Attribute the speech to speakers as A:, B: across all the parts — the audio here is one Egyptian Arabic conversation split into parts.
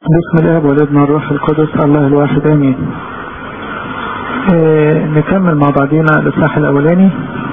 A: بسم الله والابن والروح القدس الله الواحد امين آه نكمل مع بعضينا الاصحاح الاولاني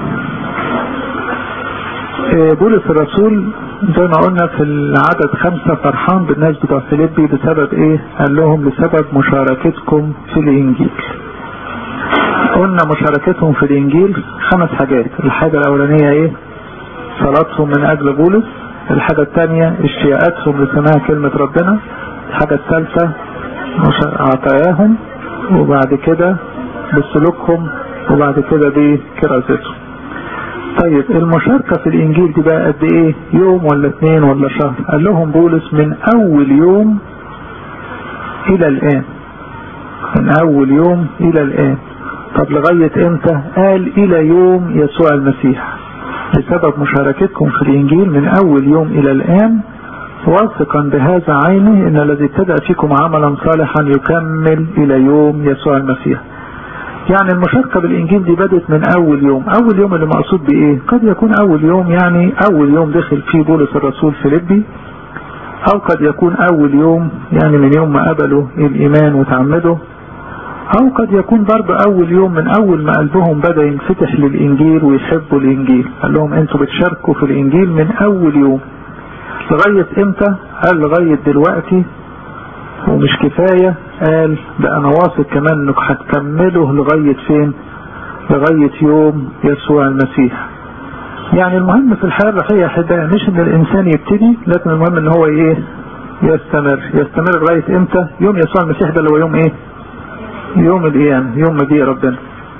A: آه بولس الرسول زي ما قلنا في العدد خمسة فرحان بالناس بتوع فيليبي بسبب ايه قال لهم بسبب مشاركتكم في الانجيل قلنا مشاركتهم في الانجيل خمس حاجات الحاجة الاولانية ايه صلاتهم من اجل بولس الحاجة الثانية اشتياقاتهم لسماع كلمة ربنا الحاجة الثالثة عطاياهم وبعد كده بسلوكهم وبعد كده بكرازتهم طيب المشاركة في الانجيل دي بقى قد ايه يوم ولا اثنين ولا شهر قال لهم بولس من اول يوم الى الان من اول يوم الى الان طب لغاية امتى قال الى يوم يسوع المسيح بسبب مشاركتكم في الانجيل من اول يوم الى الان واثقا بهذا عينه ان الذي ابتدأ فيكم عملا صالحا يكمل الى يوم يسوع المسيح يعني المشاركة بالانجيل دي بدت من اول يوم اول يوم اللي مقصود بايه قد يكون اول يوم يعني اول يوم دخل فيه بولس الرسول فيليبي او قد يكون اول يوم يعني من يوم ما قبلوا الايمان وتعمدوا او قد يكون برضه اول يوم من اول ما قلبهم بدأ ينفتح للانجيل ويحبوا الانجيل قال لهم انتوا بتشاركوا في الانجيل من اول يوم لغاية امتى قال لغاية دلوقتي ومش كفاية قال ده انا واثق كمان انك هتكمله لغاية فين لغاية يوم يسوع المسيح يعني المهم في الحياة الروحية حدا مش ان الانسان يبتدي لكن المهم ان هو ايه يستمر يستمر لغاية امتى يوم يسوع المسيح ده اللي هو يوم ايه يوم القيامة يوم مجيء ربنا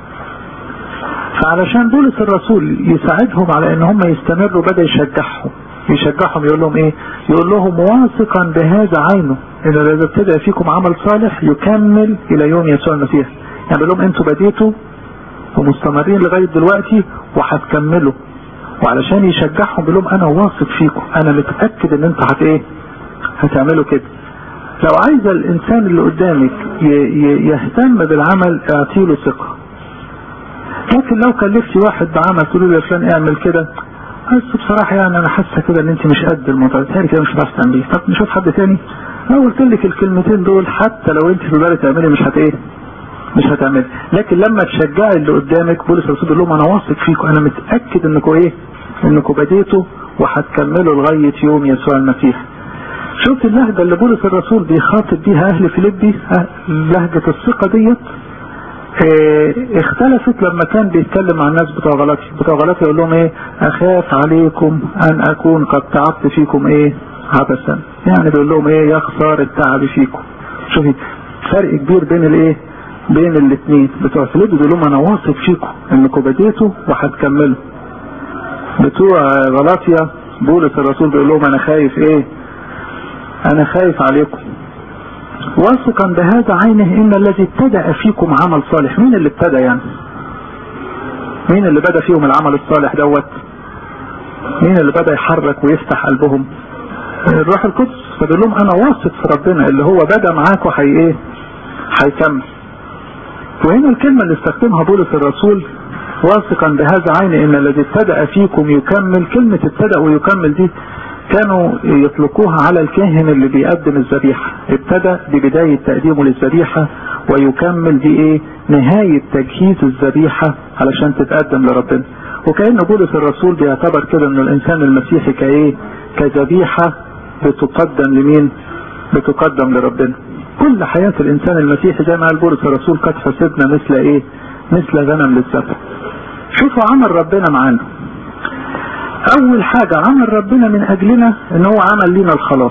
A: فعلشان بولس الرسول يساعدهم على ان هم يستمروا بدأ يشجعهم يشجعهم يقول لهم ايه يقول لهم واثقا بهذا عينه ان اذا ابتدى فيكم عمل صالح يكمل الى يوم يسوع المسيح يعني بيقول لهم انتوا بديتوا ومستمرين لغاية دلوقتي وهتكملوا وعلشان يشجعهم بيقول لهم انا واثق فيكم انا متأكد ان انتوا هت ايه هتعملوا كده لو عايز الانسان اللي قدامك يهتم بالعمل اعطيله ثقة لكن لو كلفتي واحد بعمل تقول له يا فلان اعمل كده بس بصراحة يعني انا حاسة كده ان انت مش قد الموضوع تاني كده مش هتعرف تعمليه طب نشوف حد تاني لو قلت لك الكلمتين دول حتى لو انت تقدري تعملي مش هت ايه مش هتعملي لكن لما تشجعي اللي قدامك بولس الرسول يقول لهم انا واثق فيكم انا متأكد انكم ايه انكم بديتوا وهتكملوا لغاية يوم يسوع المسيح شفت اللهجة اللي بولس الرسول بيخاطب بيها اهل فيليبي لهجة الثقة ديت اه اختلفت لما كان بيتكلم مع الناس بتوع غلطي بتوع غلطي يقول لهم ايه اخاف عليكم ان اكون قد تعبت فيكم ايه عبثا يعني بيقول لهم ايه يا خسارة التعب فيكم شوفي فرق كبير بين الايه بين الاثنين بتوع فيليبي بيقول لهم انا واثق فيكم انكم بديتوا وهتكملوا بتوع غلطيا بولس الرسول بيقول لهم انا خايف ايه انا خايف عليكم واثقا بهذا عينه ان الذي ابتدأ فيكم عمل صالح مين اللي ابتدى يعني مين اللي بدأ فيهم العمل الصالح دوت مين اللي بدأ يحرك ويفتح قلبهم الروح القدس فبيقول لهم انا واثق في ربنا اللي هو بدأ معاكم حي ايه هيكمل وهنا الكلمة اللي استخدمها بولس الرسول واثقا بهذا عين ان الذي ابتدأ فيكم يكمل كلمة ابتدأ ويكمل دي كانوا يطلقوها على الكاهن اللي بيقدم الذبيحة ابتدى ببداية تقديمه للذبيحة ويكمل دي ايه نهاية تجهيز الذبيحة علشان تتقدم لربنا وكأن بولس الرسول بيعتبر كده ان الانسان المسيحي كايه كذبيحة بتقدم لمين بتقدم لربنا كل حياة الانسان المسيحي زي ما قال بولس الرسول قد حسبنا مثل ايه مثل غنم للذبح شوفوا عمل ربنا معانا اول حاجة عمل ربنا من اجلنا ان هو عمل لنا الخلاص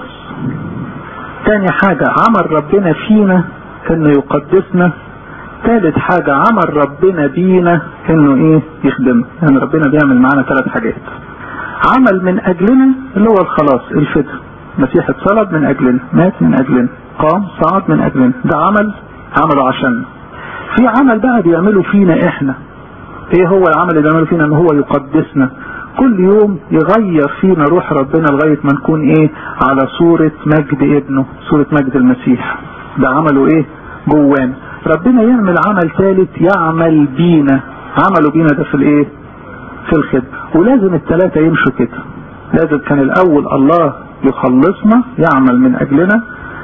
A: تاني حاجة عمل ربنا فينا انه يقدسنا ثالث حاجة عمل ربنا بينا انه ايه يخدمنا يعني ربنا بيعمل معانا ثلاث حاجات عمل من اجلنا اللي هو الخلاص الفداء المسيح اتصلب من اجلنا مات من اجلنا قام صعد من اجلنا ده عمل عمله عشاننا في عمل بقى بيعمله فينا احنا ايه هو العمل اللي بيعمله فينا ان هو يقدسنا كل يوم يغير فينا روح ربنا لغاية ما نكون ايه على صورة مجد ابنه صورة مجد المسيح ده عمله ايه جوانا ربنا يعمل عمل ثالث يعمل بينا عمله بينا ده في الايه في الخدمة ولازم الثلاثة يمشوا كده لازم كان الاول الله يخلصنا يعمل من اجلنا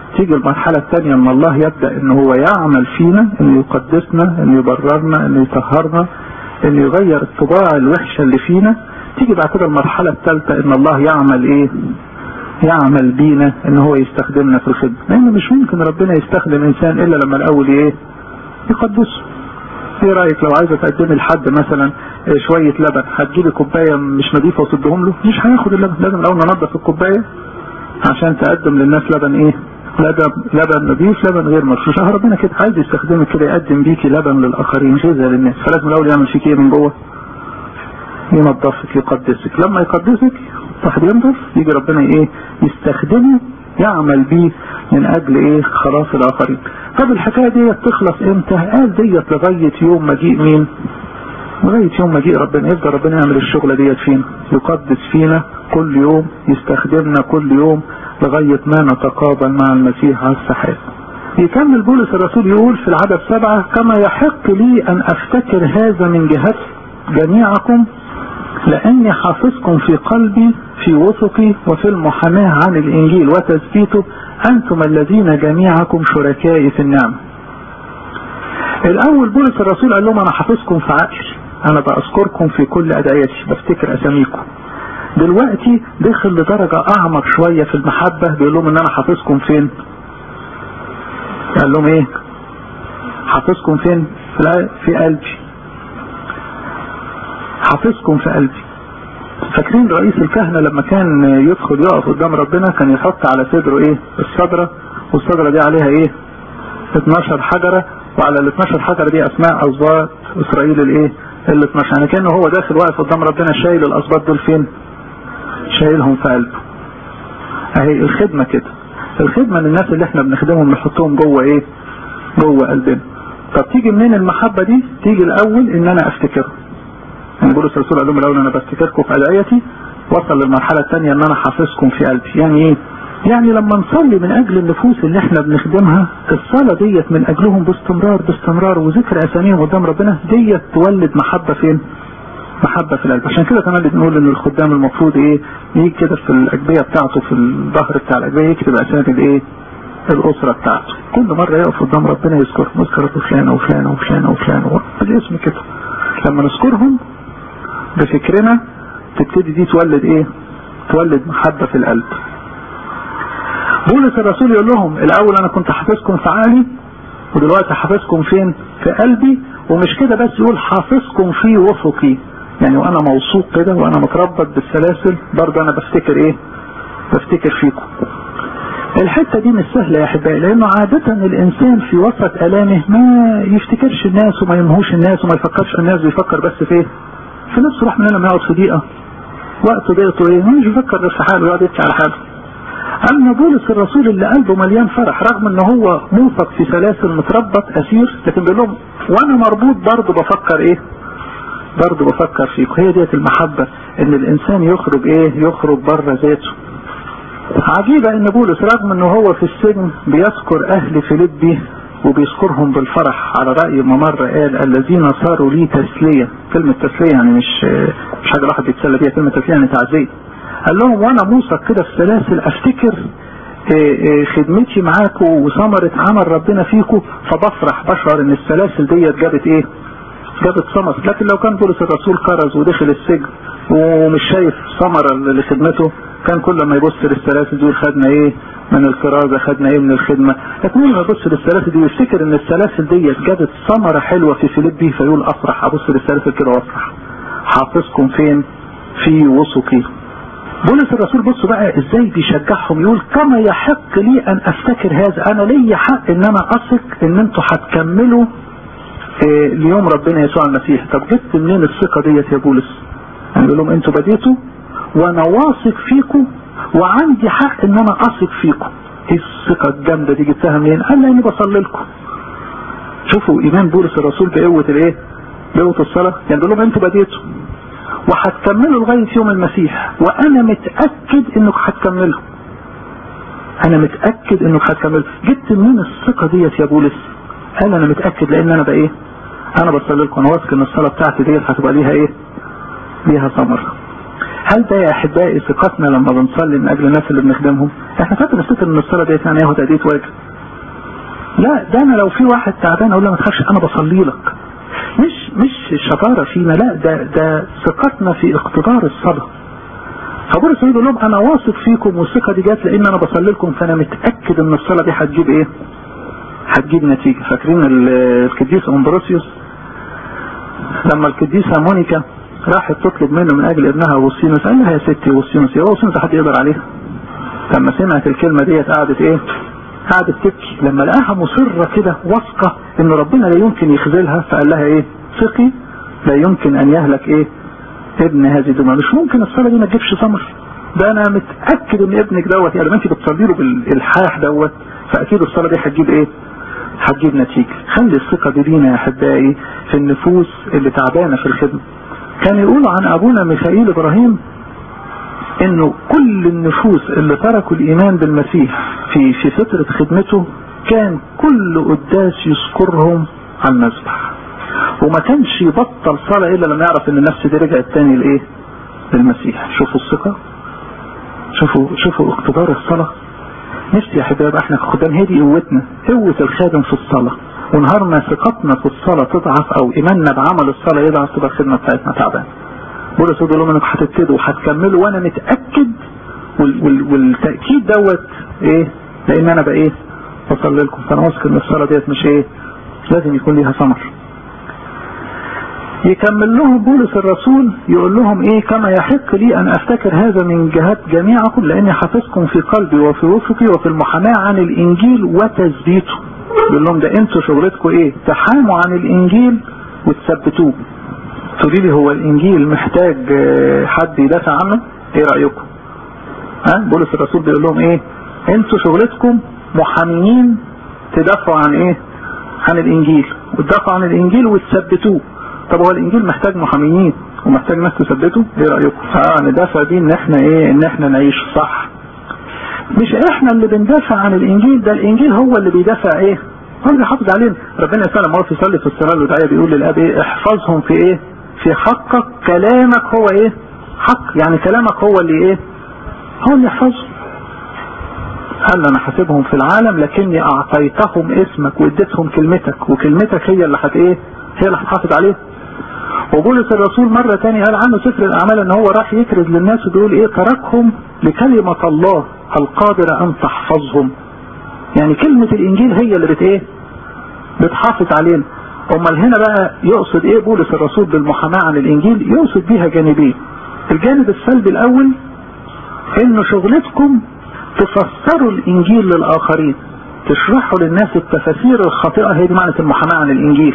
A: تيجي المرحلة الثانية ان الله يبدأ ان هو يعمل فينا انه يقدسنا انه يبررنا انه يطهرنا انه يغير الطباع الوحشة اللي فينا تيجي بعد كده المرحلة الثالثة ان الله يعمل ايه يعمل بينا ان هو يستخدمنا في الخدمة لان مش ممكن ربنا يستخدم انسان الا لما الاول ايه يقدسه ايه رايك لو عايزه تقدمي لحد مثلا شويه لبن هتجيبي كوبايه مش نظيفه وتديهم له مش هياخد اللبن لازم الاول ننضف الكوبايه عشان تقدم للناس لبن ايه لبن لبن نظيف لبن غير مرشوش اه ربنا كده عايز يستخدمك كده يقدم بيكي لبن للاخرين غذاء للناس فلازم الاول يعمل فيك ايه من جوه ينظفك يقدسك لما يقدسك واحد ينظف يجي ربنا ايه يستخدمه يعمل بيه من اجل ايه خلاص الاخرين طب الحكايه دي تخلص امتى قال ديت لغايه يوم مجيء مين لغايه يوم مجيء ربنا يفضل ربنا يعمل الشغله ديت فينا يقدس فينا كل يوم يستخدمنا كل يوم لغايه ما نتقابل مع المسيح على السحاب يكمل بولس الرسول يقول في العدد سبعة كما يحق لي أن أفتكر هذا من جهة جميعكم لأني حافظكم في قلبي في وثقي وفي المحاماة عن الإنجيل وتثبيته أنتم الذين جميعكم شركائي في النعمة الأول بولس الرسول قال لهم أنا حافظكم في عقلي أنا بأذكركم في كل أدعيتي بفتكر أساميكم دلوقتي دخل لدرجة أعمق شوية في المحبة بيقول لهم إن أنا حافظكم فين قال لهم إيه حافظكم فين في قلبي حافظكم في قلبي فاكرين رئيس الكهنة لما كان يدخل يقف قدام ربنا كان يحط على صدره ايه الصدرة والصدرة دي عليها ايه 12 حجرة وعلى ال 12 حجرة دي اسماء اسباط اسرائيل الايه ال 12 يعني كانه هو داخل واقف قدام ربنا شايل الاسباط دول فين شايلهم في قلبه اهي الخدمة كده الخدمة للناس اللي احنا بنخدمهم نحطهم جوه ايه جوه قلبنا طب تيجي منين المحبة دي تيجي الاول ان انا افتكره يعني بولس الرسول قال لهم الاول انا بفتكركم في ادعيتي وصل للمرحله الثانيه ان انا حافظكم في قلبي يعني ايه يعني لما نصلي من اجل النفوس اللي احنا بنخدمها الصلاه ديت من اجلهم باستمرار باستمرار وذكر اساميهم قدام ربنا ديت تولد محبه فين محبه في القلب عشان كده كمان بنقول ان الخدام المفروض ايه يجي كده في الاجبيه بتاعته في الظهر بتاع الاجبيه يكتب اسامي الايه الاسره بتاعته كل مره يقف قدام ربنا يذكر نذكر فلانه وفلانه وفلانه وفلانه بالاسم كده لما نذكرهم بفكرنا تبتدي دي تولد ايه تولد محبة في القلب بولس الرسول يقول لهم الاول انا كنت حافظكم في عقلي ودلوقتي حافظكم فين في قلبي ومش كده بس يقول حافظكم في وثقي يعني وانا موثوق كده وانا متربط بالسلاسل برضه انا بفتكر ايه بفتكر فيكم الحته دي مش سهله يا احبائي لانه عاده الانسان في وسط الامه ما يفتكرش الناس وما ينهوش الناس وما يفكرش في الناس بيفكر بس في ايه في نفسه راح من لما يقعد في دقيقه وقته ضيقته ايه مش بيفكر غير في حاله يقعد يبكي على حاله اما بولس الرسول اللي قلبه مليان فرح رغم ان هو موثق في سلاسل متربط اسير لكن بيقول لهم وانا مربوط برضه بفكر ايه برضه بفكر فيكم هي ديت المحبه ان الانسان يخرج ايه يخرج بره ذاته عجيبة ان بولس رغم انه هو في السجن بيذكر اهل فيليبي وبيذكرهم بالفرح على رأي ما مرة قال الذين صاروا لي تسلية كلمة تسلية يعني مش مش حاجة الواحد بيتسلى بيها كلمة تسلية يعني تعزية قال لهم وانا موثق كده في سلاسل افتكر خدمتي معاكم وثمرة عمل ربنا فيكم فبفرح بشعر ان السلاسل ديت جابت ايه جابت ثمر لكن لو كان بولس الرسول كرز ودخل السجن ومش شايف ثمرة لخدمته كان كل ما يبص للسلاسل دي خدنا ايه من الكرازة خدنا ايه من الخدمة لكن لما يبص للسلاسل دي ويفتكر ان السلاسل دي جابت ثمرة حلوة في فيليبي فيقول افرح ابص للسلاسل كده وافرح حافظكم فين في وثقي بولس الرسول بصوا بقى ازاي بيشجعهم يقول كما يحق لي ان افتكر هذا انا ليا حق ان انا اثق ان انتوا هتكملوا إيه ليوم ربنا يسوع المسيح طب جبت منين الثقة ديت يا بولس يعني بيقول لهم انتوا بديتوا وانا واثق فيكم وعندي حق ان انا اثق فيكم ايه الثقة الجامدة دي جبتها منين قال لاني بصلي لكم شوفوا ايمان بولس الرسول بقوة الايه بقوة الصلاة يعني بيقول لهم انتوا بديتوا وهتكملوا لغاية يوم المسيح وانا متأكد انك هتكملوا انا متأكد انك هتكملوا جبت منين الثقة ديت يا بولس قال انا متأكد لان انا بقى ايه انا بصلي لكم انا واثق ان الصلاة بتاعتي ديت هتبقى ليها ايه ليها ثمرة هل ده يا احبائي ثقتنا لما بنصلي من اجل الناس اللي بنخدمهم احنا فاكر نفتكر ان الصلاه ديت يعني ياخد اديه واجب لا ده انا لو في واحد تعبان اقول له ما تخافش انا بصلي لك مش مش شطاره فينا لا ده ده ثقتنا في اقتدار الصلاه فبولس يقول لهم انا واثق فيكم والثقه دي جت لان انا بصلي لكم فانا متاكد ان الصلاه دي هتجيب ايه؟ هتجيب نتيجه فاكرين القديس امبروسيوس لما القديسه مونيكا راحت تطلب منه من اجل ابنها اوسينوس قال لها يا ستي اوسينوس يا اوسينوس حد يقدر عليها لما سمعت الكلمه ديت قعدت ايه؟ قعدت تبكي لما لقاها مصره كده واثقه ان ربنا لا يمكن يخذلها فقال لها ايه؟ ثقي لا يمكن ان يهلك ايه؟ ابن هذه الدماء مش ممكن الصلاه دي ما تجيبش ثمر ده انا متاكد ان ابنك دوت يعني ما انت بتصلي له بالالحاح دوت فاكيد الصلاه دي هتجيب ايه؟ هتجيب نتيجه خلي الثقه دي لينا يا احبائي في النفوس اللي تعبانه في الخدمه كان يقولوا عن ابونا ميخائيل ابراهيم انه كل النفوس اللي تركوا الايمان بالمسيح في في فتره خدمته كان كل قداس يذكرهم على المذبح وما كانش يبطل صلاة الا لما يعرف ان النفس دي رجعت تاني لايه للمسيح شوفوا الثقة شوفوا شوفوا اقتدار الصلاة نفسي يا حبايب احنا خدام هي دي قوتنا قوة الخادم في الصلاة ونهار ما ثقتنا في الصلاة تضعف او ايماننا بعمل الصلاة يضعف تبقى الخدمة بتاعتنا تعبانة بولس يقول لهم انكم هتبتدوا وهتكملوا وانا متأكد وال وال والتأكيد دوت ايه لان انا بقى ايه بصلي لكم فانا واثق ان الصلاة ديت مش ايه لازم يكون ليها ثمر يكمل لهم بولس الرسول يقول لهم ايه كما يحق لي ان افتكر هذا من جهات جميعكم لاني حافظكم في قلبي وفي وفقي وفي المحاماة عن الانجيل وتثبيته يقول لهم ده انتوا شغلتكم ايه تحاموا عن الانجيل وتثبتوه تقولي لي هو الانجيل محتاج حد يدافع عنه ايه رايكم ها بولس الرسول بيقول لهم ايه انتوا شغلتكم محاميين تدافعوا عن ايه عن الانجيل وتدافعوا عن الانجيل وتثبتوه طب هو الانجيل محتاج محاميين ومحتاج ناس تثبته ايه رايكم اه ندافع بيه ان احنا ايه ان احنا نعيش صح مش احنا اللي بندافع عن الانجيل ده الانجيل هو اللي بيدافع ايه هو اللي بيحافظ علينا ربنا يسلم مرة يصلي في الصلاه الوداعيه بيقول للاب ايه احفظهم في ايه في حقك كلامك هو ايه حق يعني كلامك هو اللي ايه هو اللي يحفظه قال انا حاسبهم في العالم لكني اعطيتهم اسمك واديتهم كلمتك وكلمتك هي اللي هت ايه هي اللي هتحافظ عليه وبولس الرسول مرة تاني قال عنه سفر الأعمال ان هو راح يكرز للناس وبيقول ايه تركهم لكلمة الله القادرة ان تحفظهم يعني كلمة الانجيل هي اللي بت ايه بتحافظ علينا امال هنا بقى يقصد ايه بولس الرسول بالمحاماة عن الانجيل يقصد بيها جانبين الجانب السلبي الاول انه شغلتكم تفسروا الانجيل للاخرين تشرحوا للناس التفاسير الخاطئة هي دي معنى المحاماة عن الانجيل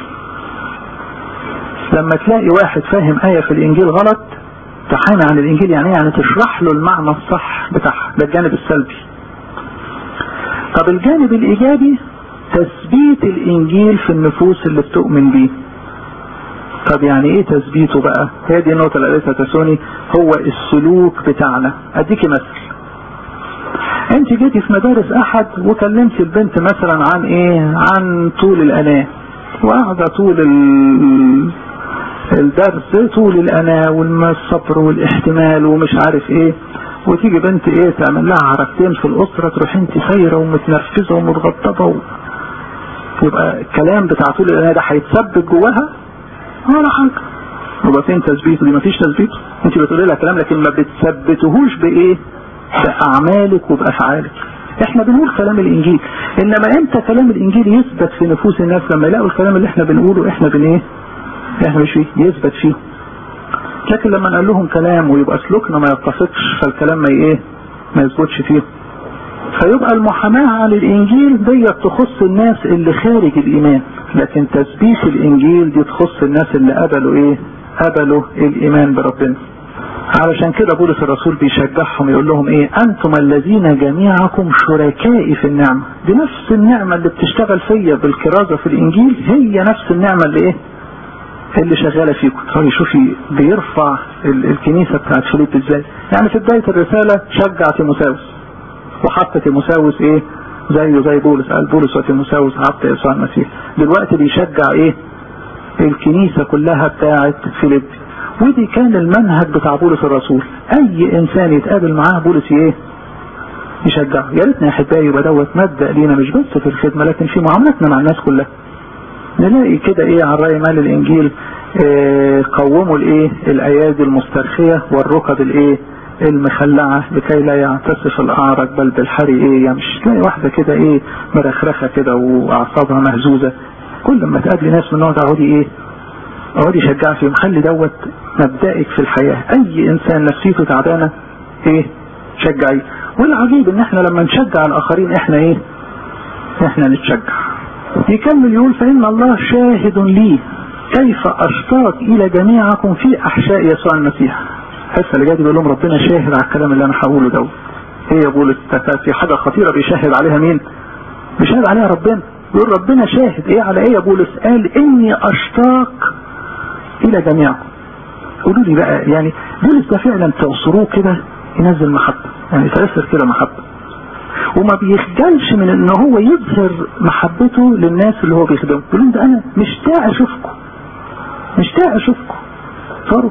A: لما تلاقي واحد فاهم آية في الإنجيل غلط تحامي عن الإنجيل يعني يعني تشرح له المعنى الصح بتاعها ده الجانب السلبي طب الجانب الإيجابي تثبيت الإنجيل في النفوس اللي بتؤمن بيه طب يعني ايه تثبيته بقى هي دي النقطة اللي قالتها تسوني هو السلوك بتاعنا اديكي مثل انت جيتي في مدارس احد وكلمت البنت مثلا عن ايه عن طول الاناه وقاعدة طول الدرس طول الأنا والصبر والاحتمال ومش عارف ايه وتيجي بنت ايه تعمل لها حركتين في الأسرة تروح انت سايرة ومتنرفزة ومتغطبة و... يبقى الكلام بتاع طول الأنا ده هيتثبت جواها ولا حاجة يبقى فين تثبيته دي مفيش تثبيته انت بتقولي لها كلام لكن ما بتثبتهوش بايه بأعمالك وبأفعالك احنا بنقول كلام الانجيل انما امتى كلام الانجيل يثبت في نفوس الناس لما يلاقوا الكلام اللي احنا بنقوله احنا بن ايه احنا مش فيه يثبت فيه لكن لما نقول لهم كلام ويبقى سلوكنا ما يتفقش فالكلام ما ايه ما يثبتش فيه فيبقى المحاماة عن الانجيل دي تخص الناس اللي خارج الايمان لكن تثبيت الانجيل دي تخص الناس اللي قبلوا ايه قبلوا الايمان بربنا علشان كده بولس الرسول بيشجعهم يقول لهم ايه انتم الذين جميعكم شركائي في النعمة دي نفس النعمة اللي بتشتغل فيا بالكرازة في الانجيل هي نفس النعمة اللي ايه اللي شغالة فيكم طيب شوفي بيرفع الكنيسة بتاعت فيليب ازاي يعني في بداية الرسالة شجع تيموساوس وحط تيموساوس ايه زيه زي بولس قال بولس وتيموساوس عبد يسوع المسيح دلوقتي بيشجع ايه الكنيسة كلها بتاعت فيليب ودي كان المنهج بتاع بولس الرسول اي انسان يتقابل معاه بولس ايه يشجعه يا ريتنا يا احبائي يبقى دوت مبدا لينا مش بس في الخدمه لكن في معاملتنا مع الناس كلها نلاقي كده ايه على راي مال الانجيل إيه قوموا الايه الايادي المسترخيه والركب الايه المخلعة لكي لا يعتصف الأعرج بل بالحري إيه يعني مش تلاقي واحدة كده إيه مرخرخة كده وأعصابها مهزوزة كل ما تقابلي ناس من نوع ده اقعدي إيه اقعدي شجع فيهم خلي دوت مبدئك في الحياة أي إنسان نفسيته تعبانة إيه شجعي والعجيب إن إحنا لما نشجع الآخرين إحنا إيه إحنا نتشجع يكمل يقول فإن الله شاهد لي كيف أشتاق إلى جميعكم في أحشاء يسوع المسيح الحصة اللي جايه بيقول لهم ربنا شاهد على الكلام اللي انا هقوله ده ايه يا بولس في حاجة خطيرة بيشاهد عليها مين بيشاهد عليها ربنا يقول ربنا شاهد ايه على ايه يا بولس قال اني اشتاق الى جميعكم قولوا لي بقى يعني بولس ده فعلا تعصروه كده ينزل محبة يعني يتأثر كده محبة وما بيخجلش من ان هو يظهر محبته للناس اللي هو بيخدمهم يقول لهم ده انا مشتاق اشوفكم مشتاق اشوفكم صاروا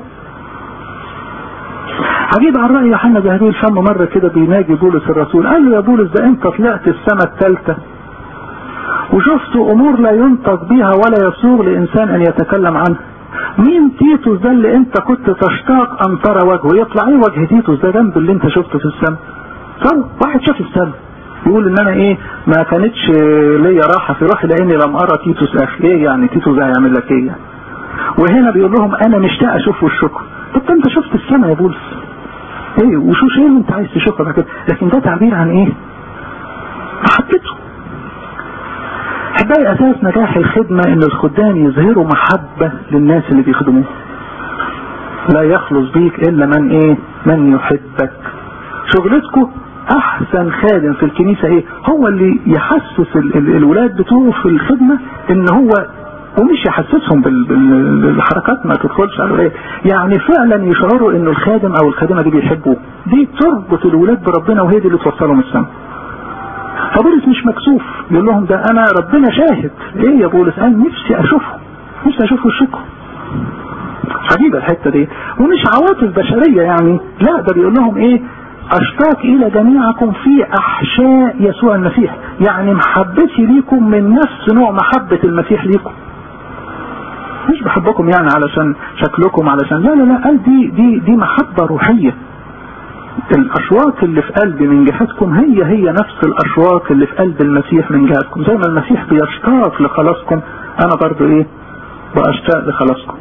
A: عجيب عن رأي يوحنا بهذه الفم مرة كده بيناجي بولس الرسول قال له يا بولس ده انت طلعت السماء الثالثة وشفت امور لا ينطق بها ولا يسوغ لانسان ان يتكلم عنها مين تيتوس ده اللي انت كنت تشتاق ان ترى وجهه يطلع ايه وجه تيتوس ده جنب اللي انت شفته في السماء طب واحد شاف السماء يقول ان انا ايه ما كانتش ليا راحة في روحي لاني لم ارى تيتوس اخي ايه يعني تيتوس ده هيعمل لك ايه يعني وهنا بيقول لهم انا مشتاق اشوف وشكم طب انت شفت السماء يا بولس ايه وشوش ايه اللي انت عايز تشوفها بعد كده لكن ده تعبير عن ايه محبته احبائي اساس نجاح الخدمة ان الخدام يظهروا محبة للناس اللي بيخدموه لا يخلص بيك الا من ايه من يحبك شغلتكم احسن خادم في الكنيسة ايه هو اللي يحسس ال ال الولاد بتوعه في الخدمة ان هو ومش يحسسهم بالحركات ما تدخلش على ايه يعني فعلا يشعروا انه الخادم او الخادمة دي بيحبوه دي تربط الولاد بربنا وهي دي اللي توصلهم السماء فبولس مش مكسوف يقول لهم ده انا ربنا شاهد ايه يا بولس انا نفسي اشوفه نفسي اشوف وشكم عجيبة الحتة دي ومش عواطف بشرية يعني لا ده بيقول لهم ايه اشتاق الى جميعكم في احشاء يسوع المسيح يعني محبتي ليكم من نفس نوع محبة المسيح ليكم مش بحبكم يعني علشان شكلكم علشان لا لا لا قال دي دي دي محبة روحية الاشواق اللي في قلبي من جهتكم هي هي نفس الاشواق اللي في قلب المسيح من جهتكم زي ما المسيح بيشتاق لخلاصكم انا برضو ايه باشتاق لخلاصكم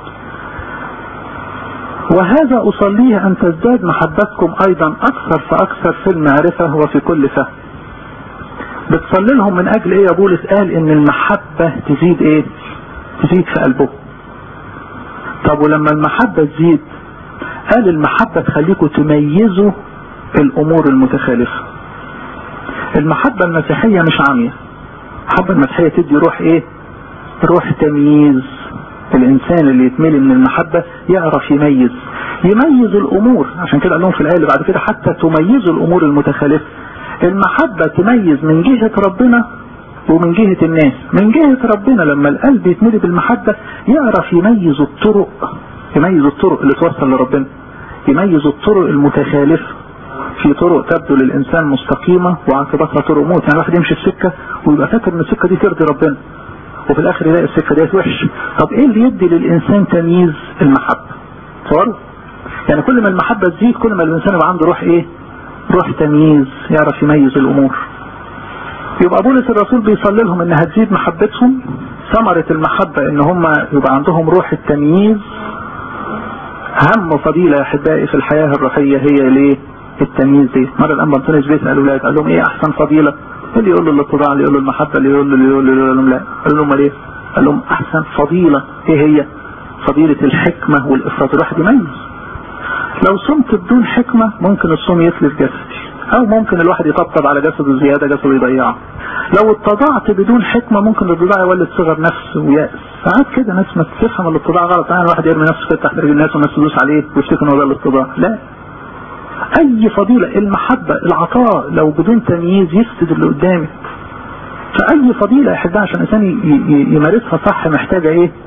A: وهذا اصليه ان تزداد محبتكم ايضا اكثر فاكثر في المعرفة وفي كل فهم بتصلي لهم من اجل ايه يا بولس قال ان المحبة تزيد ايه تزيد في قلبه طب ولما المحبة تزيد قال المحبة تخليكم تميزوا الامور المتخالفة المحبة المسيحية مش عامية المحبة المسيحية تدي روح ايه روح تمييز الانسان اللي يتملي من المحبة يعرف يميز يميز الامور عشان كده قال لهم في الايه اللي بعد كده حتى تميزوا الامور المتخالفة المحبة تميز من جهة ربنا ومن جهة الناس من جهة ربنا لما القلب يتملي بالمحبة يعرف يميز الطرق يميز الطرق اللي توصل لربنا يميز الطرق المتخالفة في طرق تبدو للإنسان مستقيمة وعاقبتها طرق موت يعني واحد يمشي السكة ويبقى فاكر ان السكة دي ترضي ربنا وفي الاخر يلاقي السكة ديت وحش طب ايه اللي يدي للإنسان تمييز المحبة تصوروا يعني كل ما المحبة تزيد كل ما الإنسان يبقى عنده روح ايه روح تمييز يعرف يميز الأمور يبقى بولس الرسول بيصلي لهم انها تزيد محبتهم ثمرة المحبة ان هم يبقى عندهم روح التمييز اهم فضيلة يا احبائي في الحياة الروحية هي ليه التمييز دي مرة الان بنطونيس بيسأل اولاد قال لهم ايه احسن فضيلة اللي يقول له الاتضاع اللي يقول له المحبة اللي يقول له اللي يقول له اللي يقول لهم لا قال لهم ليه قال لهم احسن فضيلة ايه هي فضيلة الحكمة والافراط الواحد يميز لو صمت بدون حكمة ممكن الصوم يتلف جسدي او ممكن الواحد يطبطب على جسده زيادة جسده يضيعه لو اتضعت بدون حكمة ممكن الاتضاع يولد صغر نفس ويأس ساعات كده ناس ما تفهم الاتضاع غلط يعني الواحد يرمي نفسه تحت رجل الناس والناس تدوس عليه ويفتكر انه ده الاتضاع لا اي فضيلة المحبة العطاء لو بدون تمييز يفسد اللي قدامك فاي فضيلة يا احبها عشان الانسان يمارسها صح محتاجة ايه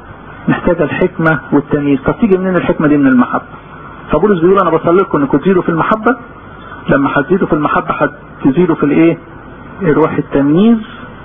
A: محتاجة الحكمة والتمييز طب تيجي منين الحكمة دي من المحبة فبولس بيقول انا بصلي لكم انكم تزيدوا في المحبة لما هتزيدوا في المحبة هتزيدوا في الايه روح التمييز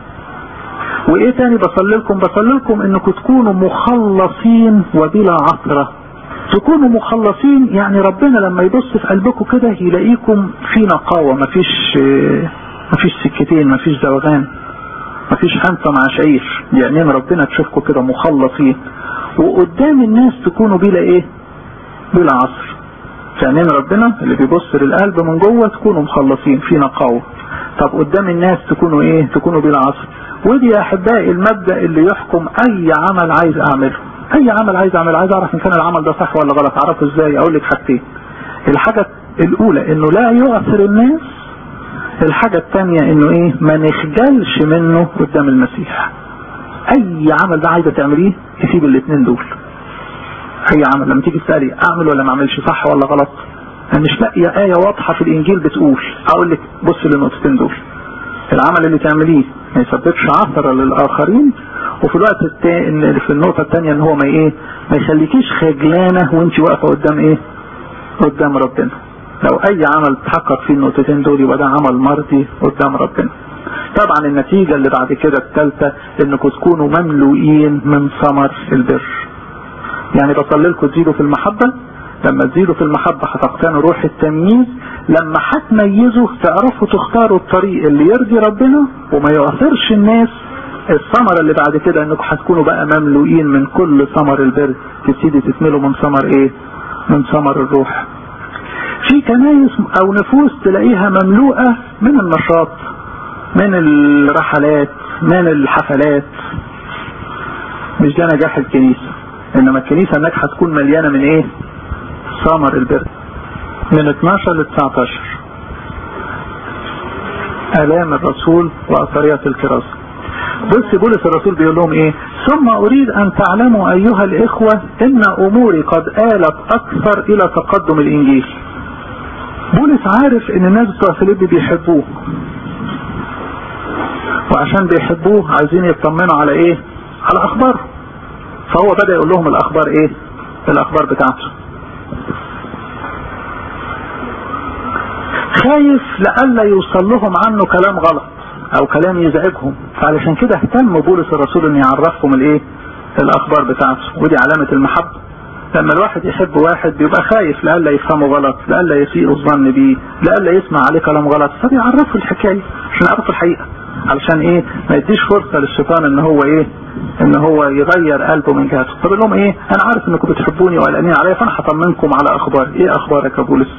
A: وايه تاني بصلي لكم بصلي لكم انكم تكونوا مخلصين وبلا عثرة تكونوا مخلصين يعني ربنا لما يبص في قلبكم كده يلاقيكم في نقاوة مفيش مفيش سكتين مفيش زوغان مفيش حنطة مع شعير يعني ربنا تشوفكم كده مخلصين وقدام الناس تكونوا بلا ايه بلا عصر فعنين ربنا اللي بيبص للقلب من جوه تكونوا مخلصين في نقاوة طب قدام الناس تكونوا ايه تكونوا بلا عصر ودي يا احبائي المبدأ اللي يحكم اي عمل عايز اعمله اي عمل عايز اعمله عايز اعرف ان كان العمل ده صح ولا غلط اعرفه ازاي اقول لك حاجتين الحاجة الاولى انه لا يؤثر الناس الحاجة الثانية انه ايه ما نخجلش منه قدام المسيح اي عمل ده عايزة تعمليه تسيب الاثنين دول اي عمل لما تيجي تسألي اعمل ولا ما اعملش صح ولا غلط انا مش لاقية آية واضحة في الانجيل بتقول اقول لك بص للنقطتين دول العمل اللي تعمليه ما يسببش عثرة للاخرين وفي الوقت التاني في النقطة الثانية ان هو ما ايه ما يخليكيش خجلانة وانت واقفة قدام ايه قدام ربنا لو اي عمل تحقق فيه النقطتين دول يبقى ده عمل مرضي قدام ربنا طبعا النتيجة اللي بعد كده الثالثة انكم تكونوا مملوئين من ثمر البر يعني بصلي لكم تزيدوا في المحبة لما تزيدوا في المحبة هتقتنوا روح التمييز لما هتميزوا تعرفوا تختاروا الطريق اللي يرضي ربنا وما يؤثرش الناس الثمرة اللي بعد كده انكم هتكونوا بقى مملوئين من كل ثمر البر تبتدي تكملوا من ثمر ايه من ثمر الروح في كنايس او نفوس تلاقيها مملوءة من النشاط من الرحلات من الحفلات مش ده نجاح الكنيسة انما الكنيسة الناجحة تكون مليانة من ايه ثمر البر من 12 ل 19 الام الرسول واثريات الكراسة بص بولس الرسول بيقول لهم ايه ثم اريد ان تعلموا ايها الاخوة ان اموري قد آلت اكثر الى تقدم الانجيل بولس عارف ان الناس بتوع فيليب بيحبوه وعشان بيحبوه عايزين يطمنوا على ايه على اخباره فهو بدأ يقول لهم الاخبار ايه الاخبار بتاعته خايف لألا يوصل لهم عنه كلام غلط او كلام يزعجهم فعلشان كده اهتم بولس الرسول ان يعرفهم الايه الاخبار بتاعته ودي علامة المحبة لما الواحد يحب واحد بيبقى خايف لألا يفهمه غلط لألا يسيء الظن بيه لألا يسمع عليه كلام غلط فبيعرفه الحكاية عشان يعرفوا الحقيقة علشان ايه ما يديش فرصة للشيطان ان هو ايه ان هو يغير قلبه من جهته طب لهم ايه انا عارف انكم بتحبوني وقلقانين عليا فانا هطمنكم على اخباري ايه اخبارك يا بولس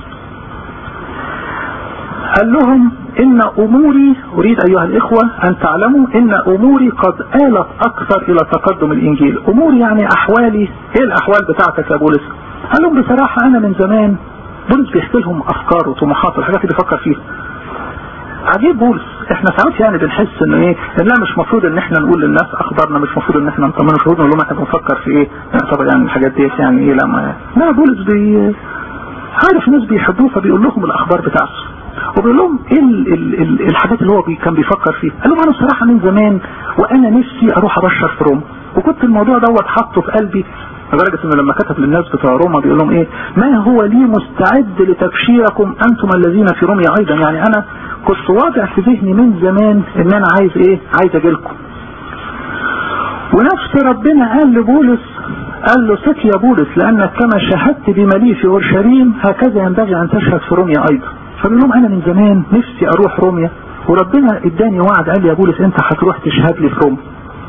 A: قال لهم ان اموري اريد ايها الاخوة ان تعلموا ان اموري قد آلت اكثر الى تقدم الانجيل اموري يعني احوالي ايه الاحوال بتاعتك يا بولس قال لهم بصراحة انا من زمان بولس بيحكي لهم افكار وطموحات والحاجات اللي بيفكر فيها عجيب بولس احنا ساعات يعني بنحس ان ايه ان لا مش مفروض ان احنا نقول للناس اخبارنا مش مفروض ان احنا نطمن مش مفروض نقول لهم احنا بنفكر في ايه يعني طبعا يعني الحاجات دي يعني ايه لا ما لا بولس بي عارف ناس بيحبوه فبيقول لهم الاخبار بتاعته وبيقول لهم ايه ال ال ال الحاجات اللي هو بي كان بيفكر فيها قال لهم انا بصراحه من زمان وانا نفسي اروح ابشر في روما وكنت الموضوع دوت حاطه في قلبي لدرجة انه لما كتب للناس بتوع روما بيقول لهم ايه ما هو لي مستعد لتبشيركم انتم الذين في روميا ايضا يعني انا كنت واضع في ذهني من زمان ان انا عايز ايه عايز اجي لكم ونفس ربنا قال لبولس قال له سك يا بولس لانك كما شهدت بملي في اورشليم هكذا ينبغي ان تشهد في روميا ايضا فبيقول لهم انا من زمان نفسي اروح روميا وربنا اداني وعد قال لي يا بولس انت هتروح تشهد لي في روما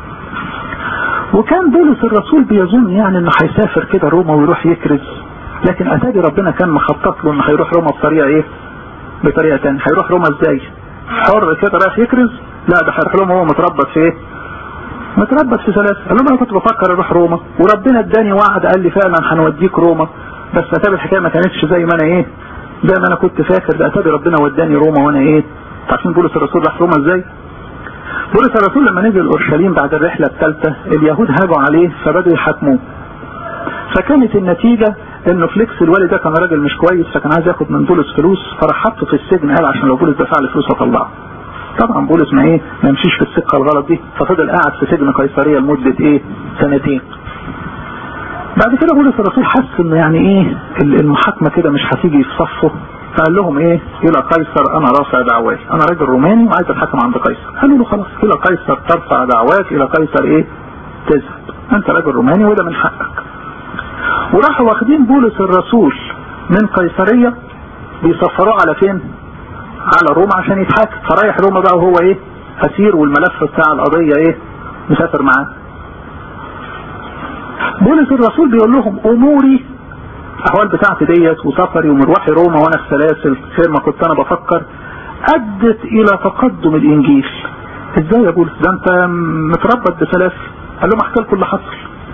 A: وكان بولس الرسول بيظن يعني انه هيسافر كده روما ويروح يكرز لكن اتاري ربنا كان مخطط له انه هيروح روما بطريقه ايه بطريقه ثانيه هيروح روما ازاي حر كده رايح يكرز لا ده هيروح روما هو متربط في ايه متربط في ثلاثة قال لهم انا كنت بفكر اروح روما وربنا اداني وعد قال لي فعلا هنوديك روما بس اتاري الحكايه ما كانتش زي ما انا ايه زي ما انا كنت فاكر ده اتاري ربنا وداني روما وانا ايه عارفين بولس الرسول راح روما ازاي بولس الرسول لما نزل اورشليم بعد الرحله الثالثه اليهود هاجوا عليه فبدوا يحاكموه فكانت النتيجه انه فليكس الوالي ده كان راجل مش كويس فكان عايز ياخد من بولس فلوس فراح حطه في السجن قال عشان لو بولس دفع لي فلوس اطلعه طبعا بولس ما ايه ما يمشيش في السكه الغلط دي ففضل قاعد في سجن قيصريه لمده ايه سنتين بعد كده بولس الرسول حس انه يعني ايه المحاكمة كده مش هتيجي في صفه فقال لهم ايه الى قيصر انا رافع دعواي انا راجل روماني وعايز اتحكم عند قيصر قالوا له خلاص الى قيصر ترفع دعواك الى قيصر ايه تذهب انت راجل روماني وده من حقك وراحوا واخدين بولس الرسول من قيصرية بيسفروه على فين على روما عشان يتحاكم فرايح روما بقى وهو ايه اسير والملف بتاع القضية ايه مسافر معاه بولس الرسول بيقول لهم اموري الاحوال بتاعتي ديت وسفري ومروحي روما وانا في سلاسل خير ما كنت انا بفكر ادت الى تقدم الانجيل ازاي يا بولس ده انت متربط بسلاسل قال لهم احكي لكم اللي حصل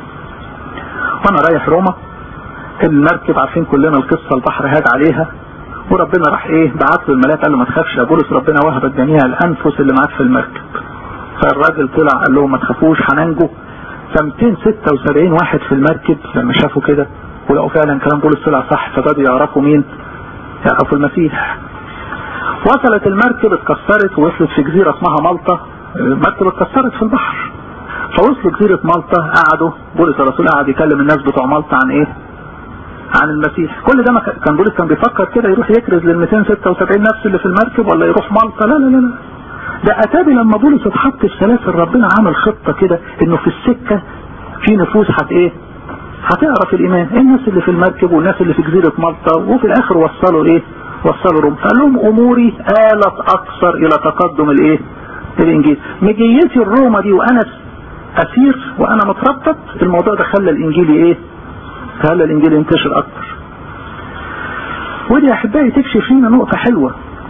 A: وانا رايح روما المركب عارفين كلنا القصه البحر هاج عليها وربنا راح ايه بعت له الملاك قال له ما تخافش يا بولس ربنا وهب جميع الانفس اللي معاك في المركب فالراجل طلع قال لهم ما تخافوش هننجو ف 276 واحد في المركب لما شافوا كده ولقوا فعلا كلام بولس طلع صح فبدوا يعرفوا مين يعرفوا المسيح وصلت المركب اتكسرت ووصلت في جزيرة اسمها مالطا المركب اتكسرت في البحر فوصلوا جزيرة مالطا قعدوا بولس الرسول قعد يكلم الناس بتوع مالطا عن ايه عن المسيح كل ده ما كان بولس كان بيفكر كده يروح يكرز لل 276 نفس اللي في المركب ولا يروح مالطا لا لا لا لا ده اتابي لما بولس اتحط في سلاسل ربنا عمل خطة كده انه في السكة في نفوس هت ايه هتعرف الايمان الناس اللي في المركب والناس اللي في جزيرة مالطا وفي الاخر وصلوا ايه وصلوا روم فقال لهم اموري آلت اكثر الى تقدم الايه الانجيل مجيتي الروما دي وانا اسير وانا متربط الموضوع ده خلى الانجيل ايه خلى الانجيل ينتشر اكتر ودي يا احبائي تكشف لنا نقطة حلوة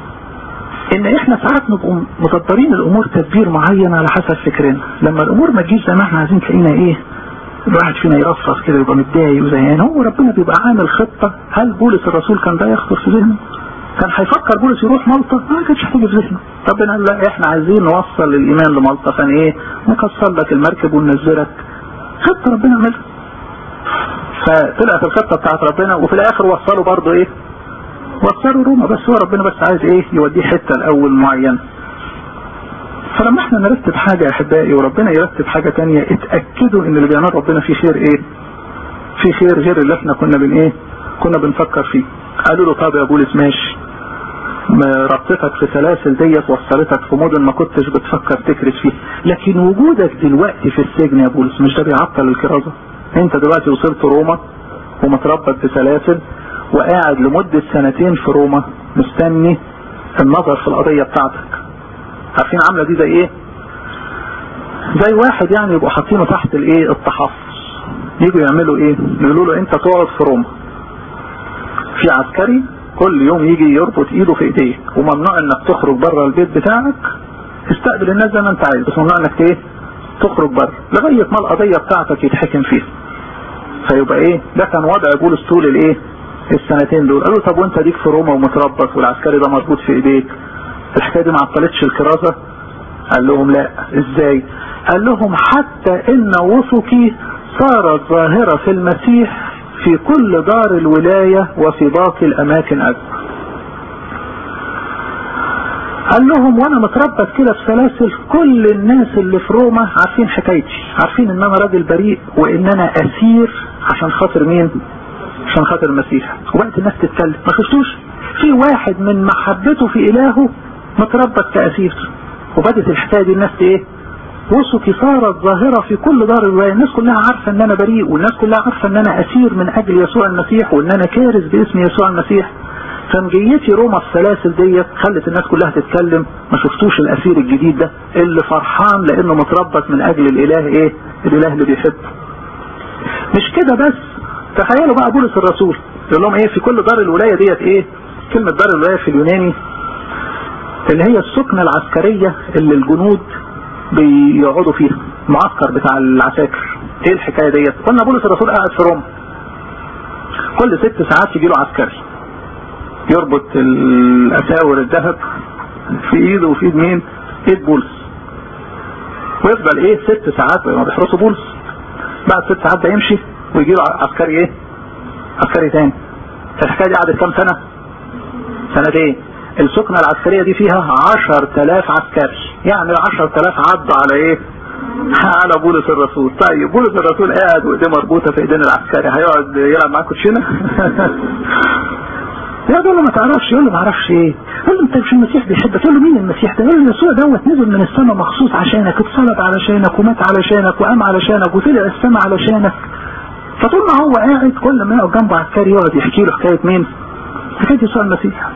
A: ان احنا ساعات نبقى مدبرين الامور تدبير معين على حسب فكرنا لما الامور ما تجيش زي ما احنا عايزين تلاقينا ايه الواحد فينا يرفض كده يبقى متضايق وزهقان هو ربنا بيبقى عامل خطة هل بولس الرسول كان ده يخطر في ذهنه كان هيفكر بولس يروح مالطا ما كانش هتيجي في ذهنه ربنا قال لا احنا عايزين نوصل الايمان لمالطا فان ايه نكسر لك المركب وننزلك خطة ربنا عملها فطلعت الخطة بتاعت ربنا وفي الاخر وصلوا برضه ايه وصلوا روما بس هو ربنا بس عايز ايه يوديه حتة الاول معين فلما احنا نرتب حاجة يا احبائي وربنا يرتب حاجة تانية اتأكدوا ان اللي بيعمل ربنا فيه خير ايه في خير غير اللي احنا كنا بن ايه كنا بنفكر فيه قالوا له طب يا بولس ماشي ربطتك في سلاسل ديت وصلتك في مدن ما كنتش بتفكر تكرس فيه لكن وجودك دلوقتي في السجن يا بولس مش ده بيعطل الكرازة انت دلوقتي وصلت روما ومتربط بسلاسل وقاعد لمدة سنتين في روما مستني النظر في القضية بتاعتك عارفين عاملة دي زي ايه زي واحد يعني يبقوا حاطينه تحت الايه التحفظ يجوا يعملوا ايه يقولوا له انت تقعد في روما في عسكري كل يوم يجي يربط ايده في ايديك وممنوع انك تخرج بره البيت بتاعك استقبل الناس زي ما انت عايز بس ممنوع انك ايه تخرج بره لغاية ما القضية بتاعتك يتحكم فيها فيبقى ايه ده كان وضع بولس طول الايه السنتين دول قالوا طب وانت ديك في روما ومتربط والعسكري ده مربوط في ايديك الحكاية دي ما عطلتش الكرازة قال لهم لا ازاي قال لهم حتى ان وثقي صارت ظاهرة في المسيح في كل دار الولاية وفي باقي الاماكن اكبر قال لهم وانا متربط كده في سلاسل كل الناس اللي في روما عارفين حكايتي عارفين ان انا راجل بريء وان انا اسير عشان خاطر مين عشان خاطر المسيح وقت الناس تتكلم ما خفتوش في واحد من محبته في الهه متربط كأسير وبدت الحكاية دي الناس ايه وثقي صارت ظاهرة في كل دار الولاية الناس كلها عارفة ان انا بريء والناس كلها عارفة ان انا اسير من اجل يسوع المسيح وان انا كارث باسم يسوع المسيح فمجيتي روما السلاسل ديت خلت الناس كلها تتكلم ما شفتوش الاسير الجديد ده اللي فرحان لانه متربط من اجل الاله ايه الاله اللي بيحبه مش كده بس تخيلوا بقى بولس الرسول يقول لهم ايه في كل دار الولاية ديت ايه كلمة دار الولاية في اليوناني اللي هي السكنة العسكرية اللي الجنود بيقعدوا فيها المعسكر بتاع العساكر ايه الحكاية ديت قلنا بولس الرسول قاعد في روما كل ست ساعات يجي له عسكري يربط الاساور الذهب في ايده وفي ايد مين ايد بولس ويفضل ايه ست ساعات ما بيحرسوا بولس بعد ست ساعات ده يمشي ويجي له عسكري ايه عسكري تاني الحكاية دي قعدت كام سنة سنتين السكنة العسكرية دي فيها عشر تلاف عسكري يعني عشر تلاف عدوا على ايه على بولس الرسول طيب بولس الرسول قاعد وايديه مربوطه في ايدين العسكري هيقعد يلعب معاه كوتشينه يقول له ما تعرفش يقول له ما اعرفش ايه يقول له انت مش المسيح بيحبك يقول له مين المسيح ده يقول له يسوع دوت نزل من السماء مخصوص عشانك اتصلب علشانك ومات علشانك وقام علشانك وطلع السماء علشانك فطول ما هو قاعد كل ما يقعد جنبه عسكري يقعد يحكي له حكايه مين؟ حكايه يسوع المسيح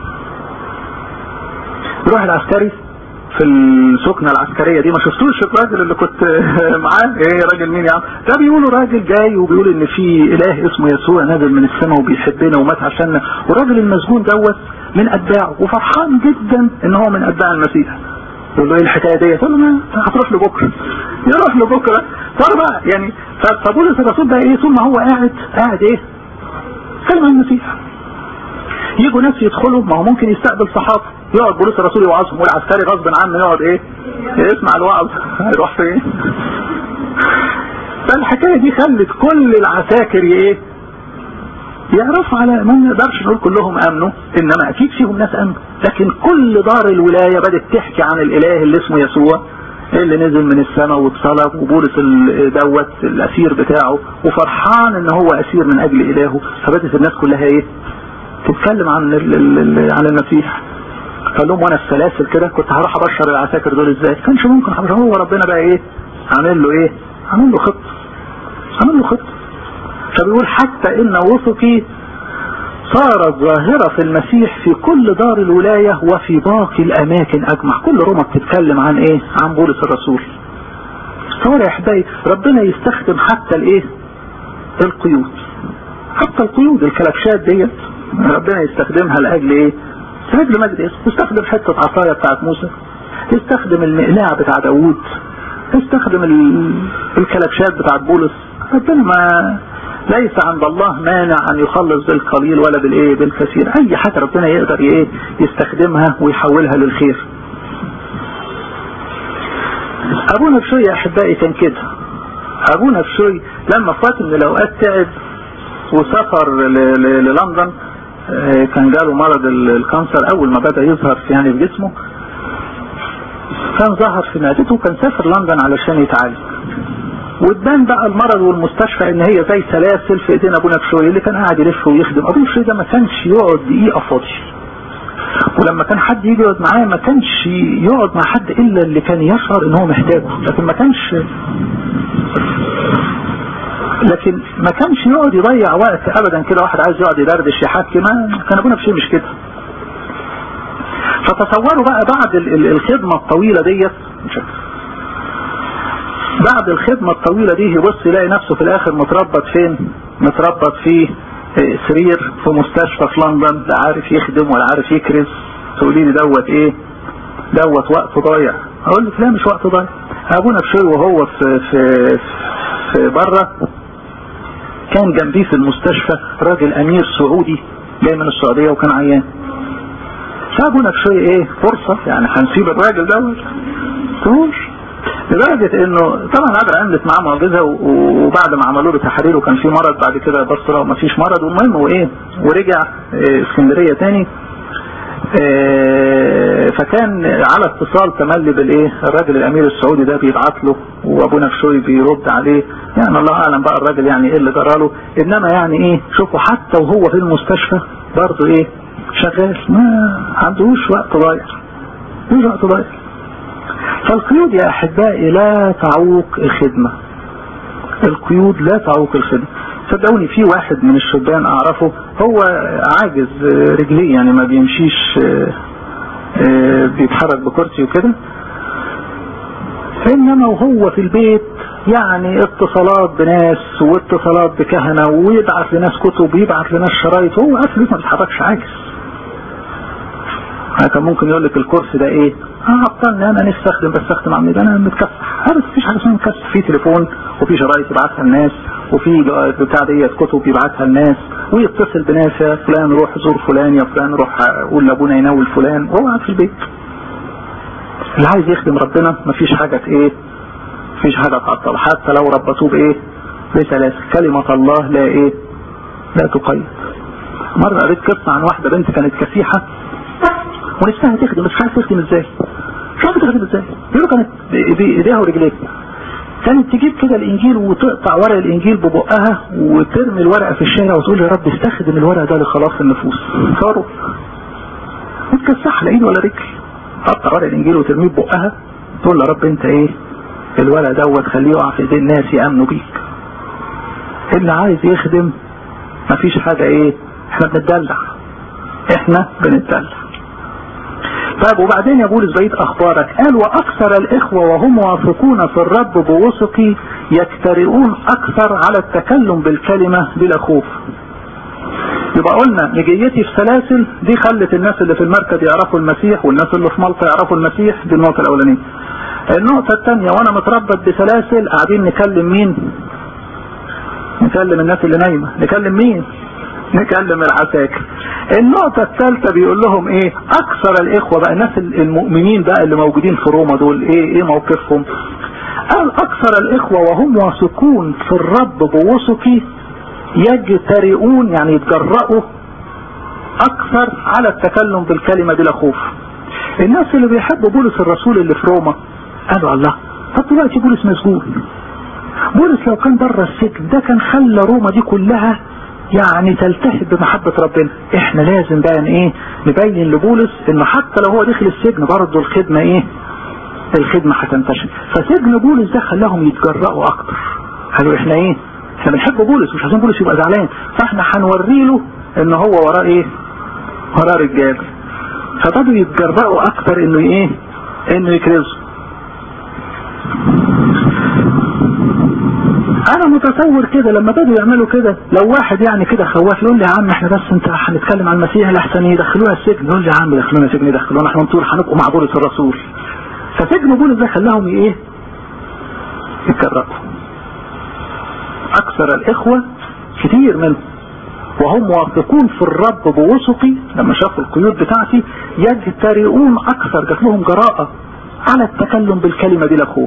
A: يروح العسكري في السكنة العسكرية دي ما شفتوش الراجل اللي كنت معاه ايه راجل مين يا عم ده بيقولوا راجل جاي وبيقول ان في اله اسمه يسوع نازل من السماء وبيحبنا ومات عشاننا والراجل المسجون دوت من اتباعه وفرحان جدا ان هو من اتباع المسيح يقول له ايه الحكايه دي يقول له ما هتروح له بكره يروح له بكره صار بقى يعني فبولس الرسول ده ايه طول ما هو قاعد قاعد ايه كلمه عن المسيح يجوا ناس يدخلوا ما هو ممكن يستقبل صحابه يقعد بوليس الرسول يوعظهم والعسكري غصب عنه يقعد ايه يسمع الوعظ هيروح فين فالحكايه دي خلت كل العساكر ايه يعرفوا على ما نقدرش نقول كلهم امنوا انما اكيد فيهم ناس امنوا لكن كل دار الولايه بدات تحكي عن الاله اللي اسمه يسوع اللي نزل من السماء واتصلب وبولس دوت الاسير بتاعه وفرحان ان هو اسير من اجل الهه فبدت الناس كلها ايه تتكلم عن عن المسيح قال لهم وانا السلاسل كده كنت هروح ابشر العساكر دول ازاي كانش ممكن هو ربنا بقى ايه عامل له ايه عامل له خطه عامل له خطه فبيقول حتى ان وثقي صارت ظاهرة في المسيح في كل دار الولاية وفي باقي الأماكن أجمع كل روما بتتكلم عن إيه عن بولس الرسول تصور يا أحبائي ربنا يستخدم حتى الإيه القيود حتى القيود الكلبشات ديت ربنا يستخدمها لأجل إيه لأجل مجد اسمه يستخدم حتة عصاية بتاعت موسى يستخدم المقلاع بتاع داوود يستخدم الكلبشات بتاعت بولس ربنا ما ليس عند الله مانع ان يخلص بالقليل ولا بالايه بالكثير اي حاجه ربنا يقدر ايه يستخدمها ويحولها للخير ابونا بشوي يا احبائي كان كده ابونا بشوي لما في وقت من الاوقات تعب وسافر للندن كان جاله مرض الكانسر اول ما بدا يظهر في يعني في جسمه كان ظهر في معدته وكان سافر لندن علشان يتعالج وتبان بقى المرض والمستشفى ان هي زي سلاسل في ايدين ابونا بشوي اللي كان قاعد يلف ويخدم ابونا بشوي ده ما كانش يقعد دقيقه فاضي ولما كان حد يجي يقعد معاه ما كانش يقعد مع حد الا اللي كان يشعر ان هو محتاجه لكن ما كانش لكن ما كانش يقعد يضيع وقت ابدا كده واحد عايز يقعد يدردش يحكي ما كان ابونا بشوي مش كده فتصوروا بقى بعد الخدمه الطويله ديت بعد الخدمة الطويلة دي يبص يلاقي نفسه في الاخر متربط فين متربط في سرير في مستشفى في لندن لا عارف يخدم ولا عارف يكرز تقولي لي دوت ايه دوت وقت ضايع اقول لك لا مش وقت ضايع ابونا بشوي وهو في في في بره كان جنبيه في المستشفى راجل امير سعودي جاي من السعودية وكان عيان فابونا بشوي ايه فرصة يعني هنسيب الراجل دوت تقولش لدرجة انه طبعا قدر عملت معاه معجزة وبعد ما عملوا له تحاليل وكان في مرض بعد كده بس لو ما فيش مرض والمهم وايه ورجع اسكندرية تاني فكان على اتصال تملي بالايه الراجل الامير السعودي ده بيبعت له وابونا بشوي بيرد عليه يعني الله اعلم بقى الراجل يعني ايه اللي جرى له انما يعني ايه شوفوا حتى وهو في المستشفى برضه ايه شغال ما عندهوش وقت ضايع مش وقت ضايع فالقيود يا احبائي لا تعوق الخدمة القيود لا تعوق الخدمة صدقوني في واحد من الشبان اعرفه هو عاجز رجليه يعني ما بيمشيش بيتحرك بكرسي وكده انما وهو في البيت يعني اتصالات بناس واتصالات بكهنة ويبعت لناس كتب ويبعت لناس شرايط هو قافل ما بيتحركش عاجز كان ممكن يقول لك الكورس ده ايه اه عطلني انا نفسي اخدم بس اخدم عمي انا متكسح بس مفيش حاجه اسمها متكسح في تليفون وفي شرايط يبعتها الناس وفي بتاع ديت كتب يبعتها الناس ويتصل بناس يا فلان روح زور فلان يا فلان روح قول لابونا يناول فلان وهو قاعد في البيت اللي عايز يخدم ربنا مفيش حاجه ايه مفيش حاجه تعطل حتى لو ربطوه بايه بسلاسل كلمه الله لا ايه لا تقيد مره قريت قصه عن واحده بنت كانت كسيحه ونفسها تخدم بس مش عارفه تخدم ازاي مش عارفه تخدم ازاي بيقولوا كانت بايديها ورجليها كانت تجيب كده الانجيل وتقطع ورق الانجيل ببقها وترمي الورقه في الشارع وتقول يا رب استخدم الورق ده لخلاص النفوس صاروا وتكسحها لا ايد ولا رجل تقطع ورق الانجيل وترميه ببقها تقول يا رب انت ايه الورق دوت خليه يقع في ايدين الناس يامنوا بيك اللي عايز يخدم مفيش حاجه ايه احنا بنتدلع احنا بنتدلع طيب وبعدين يا بولس بقيت اخبارك قال واكثر الاخوة وهم واثقون في الرب بوثق يجترئون اكثر على التكلم بالكلمة بلا خوف يبقى قلنا مجيتي في سلاسل دي خلت الناس اللي في المركز يعرفوا المسيح والناس اللي في مالطا يعرفوا المسيح دي النقطة الاولانية النقطة الثانية وانا متربط بسلاسل قاعدين نكلم مين نكلم الناس اللي نايمة نكلم مين نكلم العساكر النقطة الثالثة بيقول لهم ايه اكثر الاخوة بقى الناس المؤمنين بقى اللي موجودين في روما دول ايه ايه موقفهم قال اكثر الاخوة وهم واثقون في الرب بوثق يجترئون يعني يتجرأوا اكثر على التكلم بالكلمة بلا خوف الناس اللي بيحبوا بولس الرسول اللي في روما قالوا الله طب دلوقتي بولس مسجون بولس لو كان بره السجن ده كان خلى روما دي كلها يعني تلتهب بمحبة ربنا احنا لازم بقى ايه نبين لبولس انه حتى لو هو دخل السجن برضه الخدمة ايه الخدمة هتنتشر فسجن بولس ده خلاهم يتجرأوا اكتر قالوا احنا ايه احنا بنحب بولس مش عايزين بولس يبقى زعلان فاحنا هنوري له ان هو وراه ايه وراه رجال فبدوا يتجرأوا اكتر انه ايه انه يكرزوا انا متصور كده لما بدوا يعملوا كده لو واحد يعني كده خواف يقول لي يا عم احنا بس انت هنتكلم عن المسيح الاحسن يدخلونا السجن يقول لي يا عم يدخلونا السجن يدخلونا احنا نطول هنبقوا مع بولس الرسول فسجن بولس ده خلاهم ايه يتكرروا اكثر الاخوة كتير منهم وهم واثقون في الرب بوثقي لما شافوا القيود بتاعتي يجترئون اكثر جات لهم جراءة على التكلم بالكلمة بلا خوف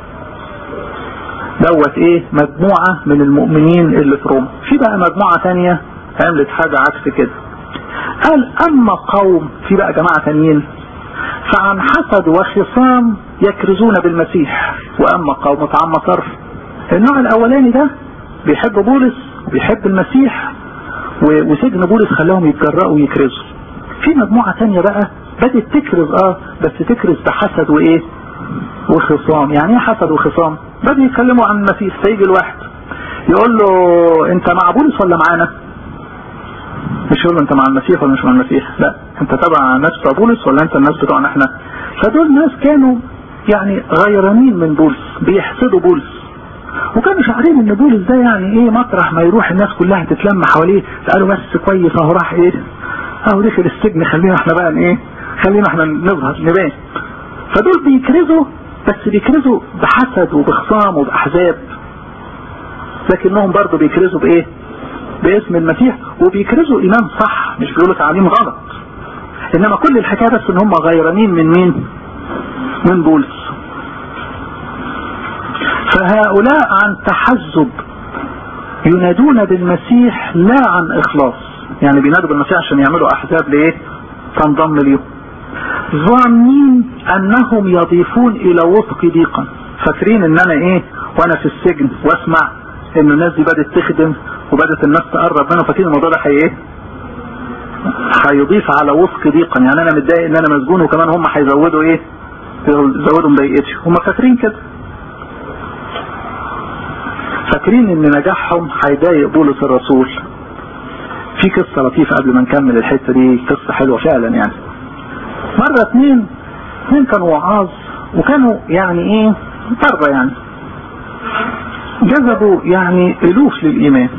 A: دوت ايه مجموعة من المؤمنين اللي في روما في بقى مجموعة تانية عملت حاجة عكس كده قال اما قوم في بقى جماعة تانيين فعن حسد وخصام يكرزون بالمسيح واما قوم فعن صرف النوع الاولاني ده بيحب بولس وبيحب المسيح وسجن بولس خلاهم يتجرأوا ويكرزوا في مجموعة تانية بقى بدأت تكرز اه بس تكرز بحسد وايه وخصام يعني ايه حسد وخصام بدأوا يتكلموا عن المسيح فيجي الواحد يقول له انت مع بولس ولا معانا مش يقول له انت مع المسيح ولا مش مع المسيح لا انت تبع الناس بتوع بولس ولا انت الناس بتوعنا احنا فدول ناس كانوا يعني غيرانين من بولس بيحسدوا بولس وكانوا شاعرين ان بولس ده يعني ايه مطرح ما يروح الناس كلها تتلم حواليه قالوا بس كويس اهو راح ايه اهو دخل السجن خلينا احنا بقى ايه خلينا احنا نظهر نبان فدول بيكرزوا بس بيكرزوا بحسد وبخصام وبأحزاب لكنهم برضو بيكرزوا بايه باسم المسيح وبيكرزوا ايمان صح مش بيقولوا تعليم غلط انما كل الحكاية بس ان هم غيرانين من مين من بولس فهؤلاء عن تحزب ينادون بالمسيح لا عن اخلاص يعني بينادوا بالمسيح عشان يعملوا احزاب لايه تنضم ليهم ظانين انهم يضيفون الى وثق ضيقا فاكرين ان انا ايه وانا في السجن واسمع ان الناس دي بدات تخدم وبدات الناس تقرب منه فاكرين الموضوع ده هي ايه هيضيف على وثق ضيقا يعني انا متضايق ان انا مسجون وكمان هم هيزودوا ايه يزودوا مضايقتي هم فاكرين كده فاكرين ان نجاحهم هيضايق بولس الرسول في قصة لطيفة قبل ما نكمل الحتة دي قصة حلوة فعلا يعني مرة اتنين اتنين كانوا وعاظ وكانوا يعني ايه بره يعني جذبوا يعني الوف للايمان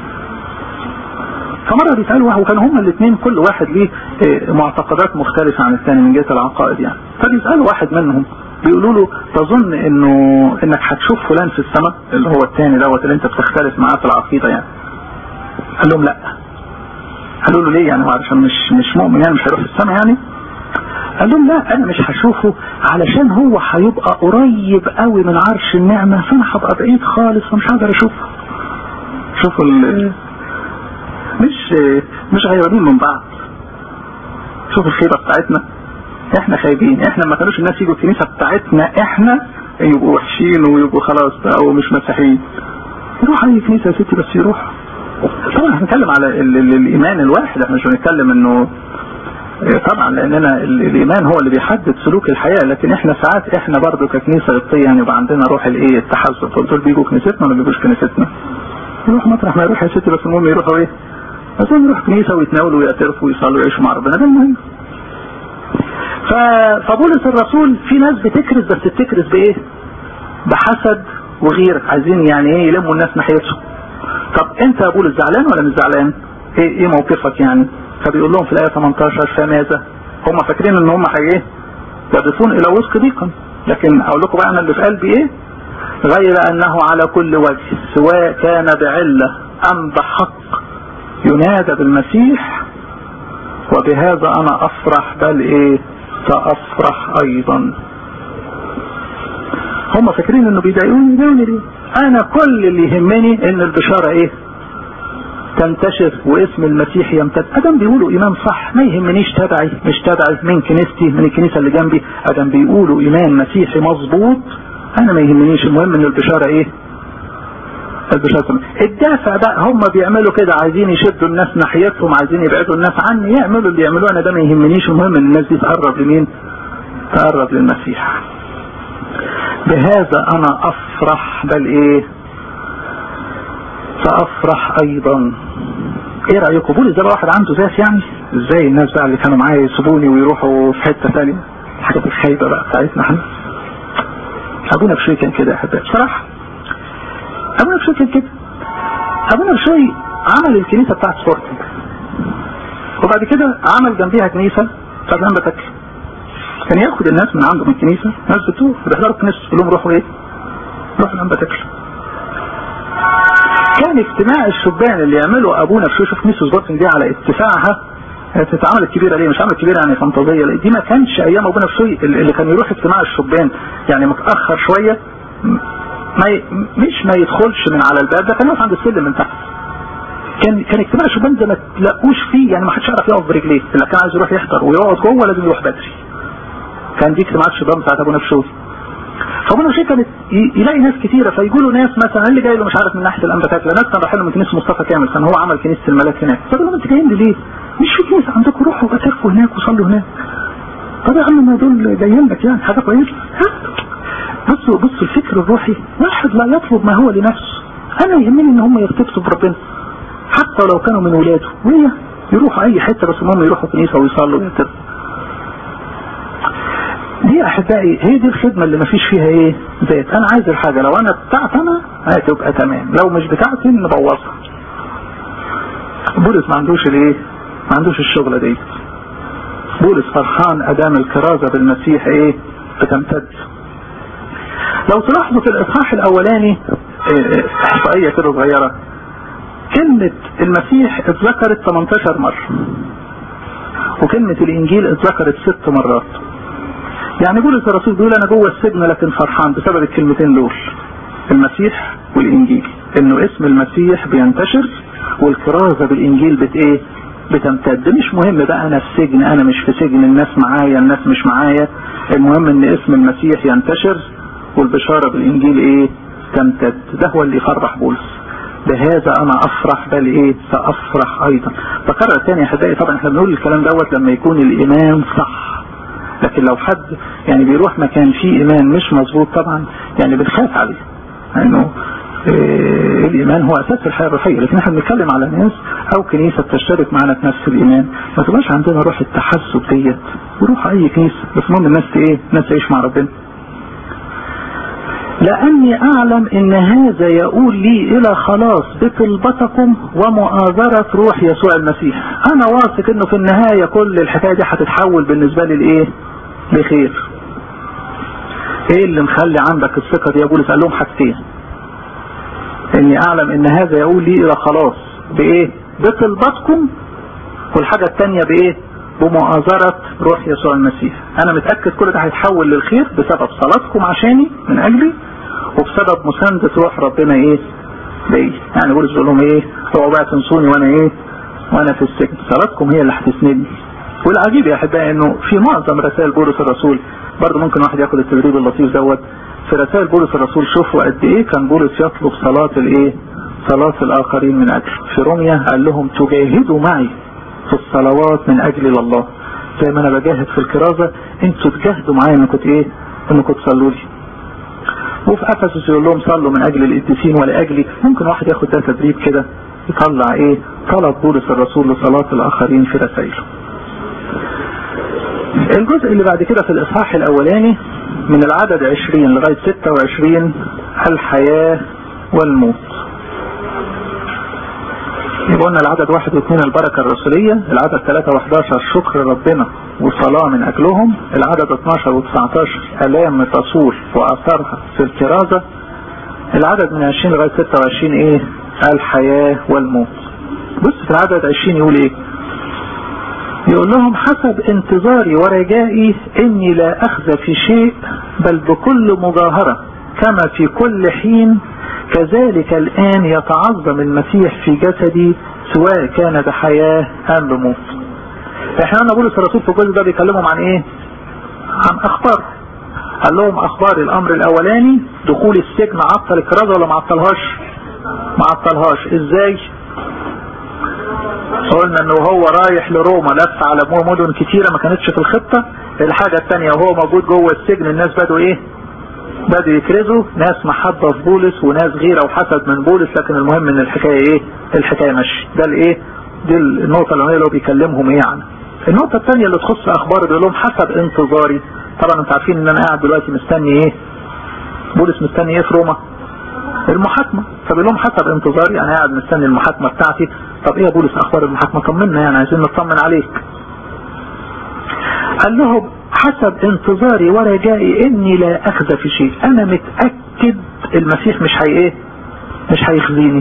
A: فمرة بيسألوا واحد وكانوا هما الاثنين كل واحد ليه معتقدات مختلفة عن الثاني من جهة العقائد يعني فبيسألوا واحد منهم بيقولوا له تظن انه انك هتشوف فلان في السماء اللي هو الثاني دوت اللي انت بتختلف معاه في العقيدة يعني قال لهم لا قالوا له ليه يعني هو علشان مش مش مؤمن يعني مش هيروح في السماء يعني قال لهم لا انا مش هشوفه علشان هو هيبقى قريب قوي من عرش النعمة فانا هبقى بعيد خالص ومش هقدر اشوفه شوفوا مش مش غيرانين من بعض شوفوا الخيبة بتاعتنا احنا خايبين احنا ما كانوش الناس يجوا الكنيسة بتاعتنا احنا يبقوا وحشين ويبقوا خلاص او مش مسيحيين يروح اي كنيسه يا ستي بس يروح طبعا هنتكلم على ال ال الايمان الواحد احنا مش بنتكلم انه طبعا لاننا الايمان هو اللي بيحدد سلوك الحياه لكن احنا ساعات احنا برضو ككنيسه قبطيه يعني يبقى عندنا روح الايه التحزب دول بيجوا كنيستنا ولا بيجوش كنيستنا يروح مطرح ما يروح يا ستي بس المهم يروحوا ايه بس يروح كنيسه ويتناولوا ويعترفوا ويصلوا ويعيشوا مع ربنا ده المهم فبولس الرسول في ناس بتكرز بس بتكرز بايه بحسد وغيره عايزين يعني ايه يلموا الناس ناحيتهم طب انت يا بولس زعلان ولا مش زعلان ايه ايه موقفك يعني فبيقول لهم في الايه 18 فماذا هم فاكرين ان هم ايه يضيفون الى وسط ضيقا لكن اقول لكم بقى انا اللي في قلبي ايه غير انه على كل وجه سواء كان بعله ام بحق ينادى بالمسيح وبهذا انا افرح بل ايه سافرح ايضا هم فاكرين انه بيضايقوني يضايقوني ليه انا كل اللي يهمني ان البشارة ايه تنتشر واسم المسيح يمتد ادم بيقولوا ايمان صح ما يهمنيش تبعي مش تبعي من كنيستي من الكنيسة اللي جنبي ادم بيقولوا ايمان مسيحي مظبوط انا ما يهمنيش المهم ان البشارة ايه البشارة الدافع بقى هم بيعملوا كده عايزين يشدوا الناس ناحيتهم عايزين يبعدوا الناس عني يعملوا اللي يعملوه انا ده ما يهمنيش المهم ان الناس دي تقرب لمين تقرب للمسيح بهذا انا افرح بل ايه سافرح ايضا ايه رايكم بولس ده بقى واحد عنده ذات يعني ازاي الناس بقى اللي كانوا معايا يسيبوني ويروحوا في حته ثانيه الحاجات الخايبه بقى بتاعتنا احنا ابونا بشوي كان كده يا احبائي بصراحه ابونا بشوي كان كده ابونا بشوي عمل الكنيسه بتاعت سبورتنج وبعد كده عمل جنبيها كنيسه بتاعت انبتك كان ياخد الناس من عنده من الكنيسه ناس بتوه بيحضروا الكنيسه يقول لهم روحوا ايه؟ روحوا الانبتك كان اجتماع الشبان اللي يعملوا ابونا في شوف كنيسه سبورتنج دي على اتساعها اتعملت كبيره ليه مش عملت كبيره يعني فانتازيه دي ما كانش ايام ابونا بشوي اللي كان يروح اجتماع الشبان يعني متاخر شويه ما ي... مش ما يدخلش من على الباب ده كان يقف عند السلم من تحت كان كان اجتماع الشبان ده ما تلاقوش فيه يعني ما حدش يعرف يقف برجليه اللي كان عايز يروح يحضر ويقعد جوه لازم يروح بدري كان دي اجتماعات الشبان بتاعت ابونا بشوي فابونا بشوي كانت يلاقي ناس كتيره فيقولوا ناس مثلا اللي جاي له مش عارف من ناحيه الانبتات ناس كان رايحين له من كنيسه مصطفى كامل كان هو عمل كنيسه الملاك هناك فقالوا لهم انتوا جايين ليه؟ مش في كنيسه عندكم روحوا اعترفوا هناك وصلوا هناك طب يا عم ما دول جايين لك يعني حاجه كويسه بصوا بصوا الفكر الروحي واحد لا يطلب ما هو لنفسه انا يهمني ان هم يرتبطوا بربنا حتى لو كانوا من ولاده وهي يروحوا اي حته بس المهم يروحوا كنيسه ويصلوا ويعترفوا دي احبائي هي دي الخدمة اللي مفيش فيها ايه ذات انا عايز الحاجة لو انا بتاعت انا هتبقى تمام لو مش بتاعتي نبوظها بولس ما عندوش الايه ما عندوش الشغلة دي بولس فرحان ادام الكرازة بالمسيح ايه بتمتد لو تلاحظوا في الاصحاح الاولاني احصائية كده صغيرة كلمة المسيح اتذكرت 18 مرة وكلمة الانجيل اتذكرت ست مرات يعني بولس الرسول بيقول انا جوه السجن لكن فرحان بسبب الكلمتين دول المسيح والانجيل انه اسم المسيح بينتشر والكرازة بالانجيل بت ايه بتمتد مش مهم بقى انا في سجن انا مش في سجن الناس معايا الناس مش معايا المهم ان اسم المسيح ينتشر والبشارة بالانجيل ايه تمتد ده هو اللي يفرح بولس بهذا انا افرح بل ايه سافرح ايضا بكرر تاني يا احبائي طبعا احنا بنقول الكلام دوت لما يكون الايمان صح لكن لو حد يعني بيروح مكان فيه ايمان مش مظبوط طبعا يعني بنخاف عليه لانه إيه الايمان هو اساس الحياه الروحيه لكن احنا بنتكلم على ناس او كنيسه بتشترك معانا في نفس الايمان ما تبقاش عندنا روح التحسب ديت يروح اي كنيسه بس المهم الناس ايه الناس تعيش مع ربنا لاني اعلم ان هذا يقول لي الى خلاص بطلبتكم ومؤازرة روح يسوع المسيح انا واثق انه في النهاية كل الحكاية دي هتتحول بالنسبة لي لايه لخير ايه اللي مخلي عندك الثقة دي يا بولس قال لهم حاجتين اني اعلم ان هذا يقول لي الى خلاص بايه بطلبتكم والحاجة التانية بايه بمؤازرة روح يسوع المسيح انا متأكد كل ده هيتحول للخير بسبب صلاتكم عشاني من اجلي وبسبب مساندة روح ربنا ايه ليه يعني بولس بيقول لهم ايه اوعوا بقى تنسوني وانا ايه وانا في السجن صلاتكم هي اللي هتسندني والعجيب يا احبائي انه في معظم رسائل بولس الرسول برضه ممكن واحد ياخد التدريب اللطيف دوت في رسائل بولس الرسول شوفوا قد ايه كان بولس يطلب صلاة الايه صلاة الاخرين من اجل في روميا قال لهم تجاهدوا معي في الصلوات من اجل الله زي ما انا بجاهد في الكرازة انتوا تجاهدوا معايا انكم ايه انكم تصلوا لي وفي افسس يقول لهم صلوا من اجل القديسين ولاجلي ممكن واحد ياخد ده تدريب كده يطلع ايه طلب بولس الرسول لصلاة الاخرين في رسائله الجزء اللي بعد كده في الاصحاح الاولاني من العدد 20 لغاية 26 الحياة والموت يبقى قلنا العدد واحد واثنين البركة الرسولية العدد ثلاثة وحداشر شكر ربنا وصلاة من أجلهم العدد 12 و19 ألام الرسول وأثرها في الكرازة العدد من 20 لغاية 26 إيه الحياة والموت بص في العدد 20 يقول إيه يقول لهم حسب انتظاري ورجائي إني لا أخذ في شيء بل بكل مجاهرة كما في كل حين كذلك الآن يتعظم المسيح في جسدي سواء كان بحياة أم بموت احنا قلنا بولس الرسول في الجزء ده بيكلمهم عن ايه عن اخبار قال لهم اخبار الامر الاولاني دخول السجن عطل الكرازة ولا ما عطلهاش ما عطلهاش ازاي قلنا انه هو رايح لروما لف على مدن كتيرة ما كانتش في الخطة الحاجة الثانية وهو موجود جوه السجن الناس بدوا ايه بدوا يكرزوا ناس محبة في بولس وناس غيرة وحسد من بولس لكن المهم ان الحكاية ايه الحكاية ماشي ده الايه دي النقطة اللي هو بيكلمهم ايه يعني النقطة الثانية اللي تخص اخبار بيقول لهم حسب انتظاري طبعا انتوا عارفين ان انا قاعد دلوقتي مستني ايه بولس مستني ايه في روما المحاكمة فبيقول لهم حسب انتظاري انا قاعد مستني المحاكمة بتاعتي طب ايه يا بولس اخبار المحاكمة طمنا يعني عايزين نطمن عليك قال لهم حسب انتظاري ورجائي اني لا اخذ في شيء انا متأكد المسيح مش هي ايه مش هيخزيني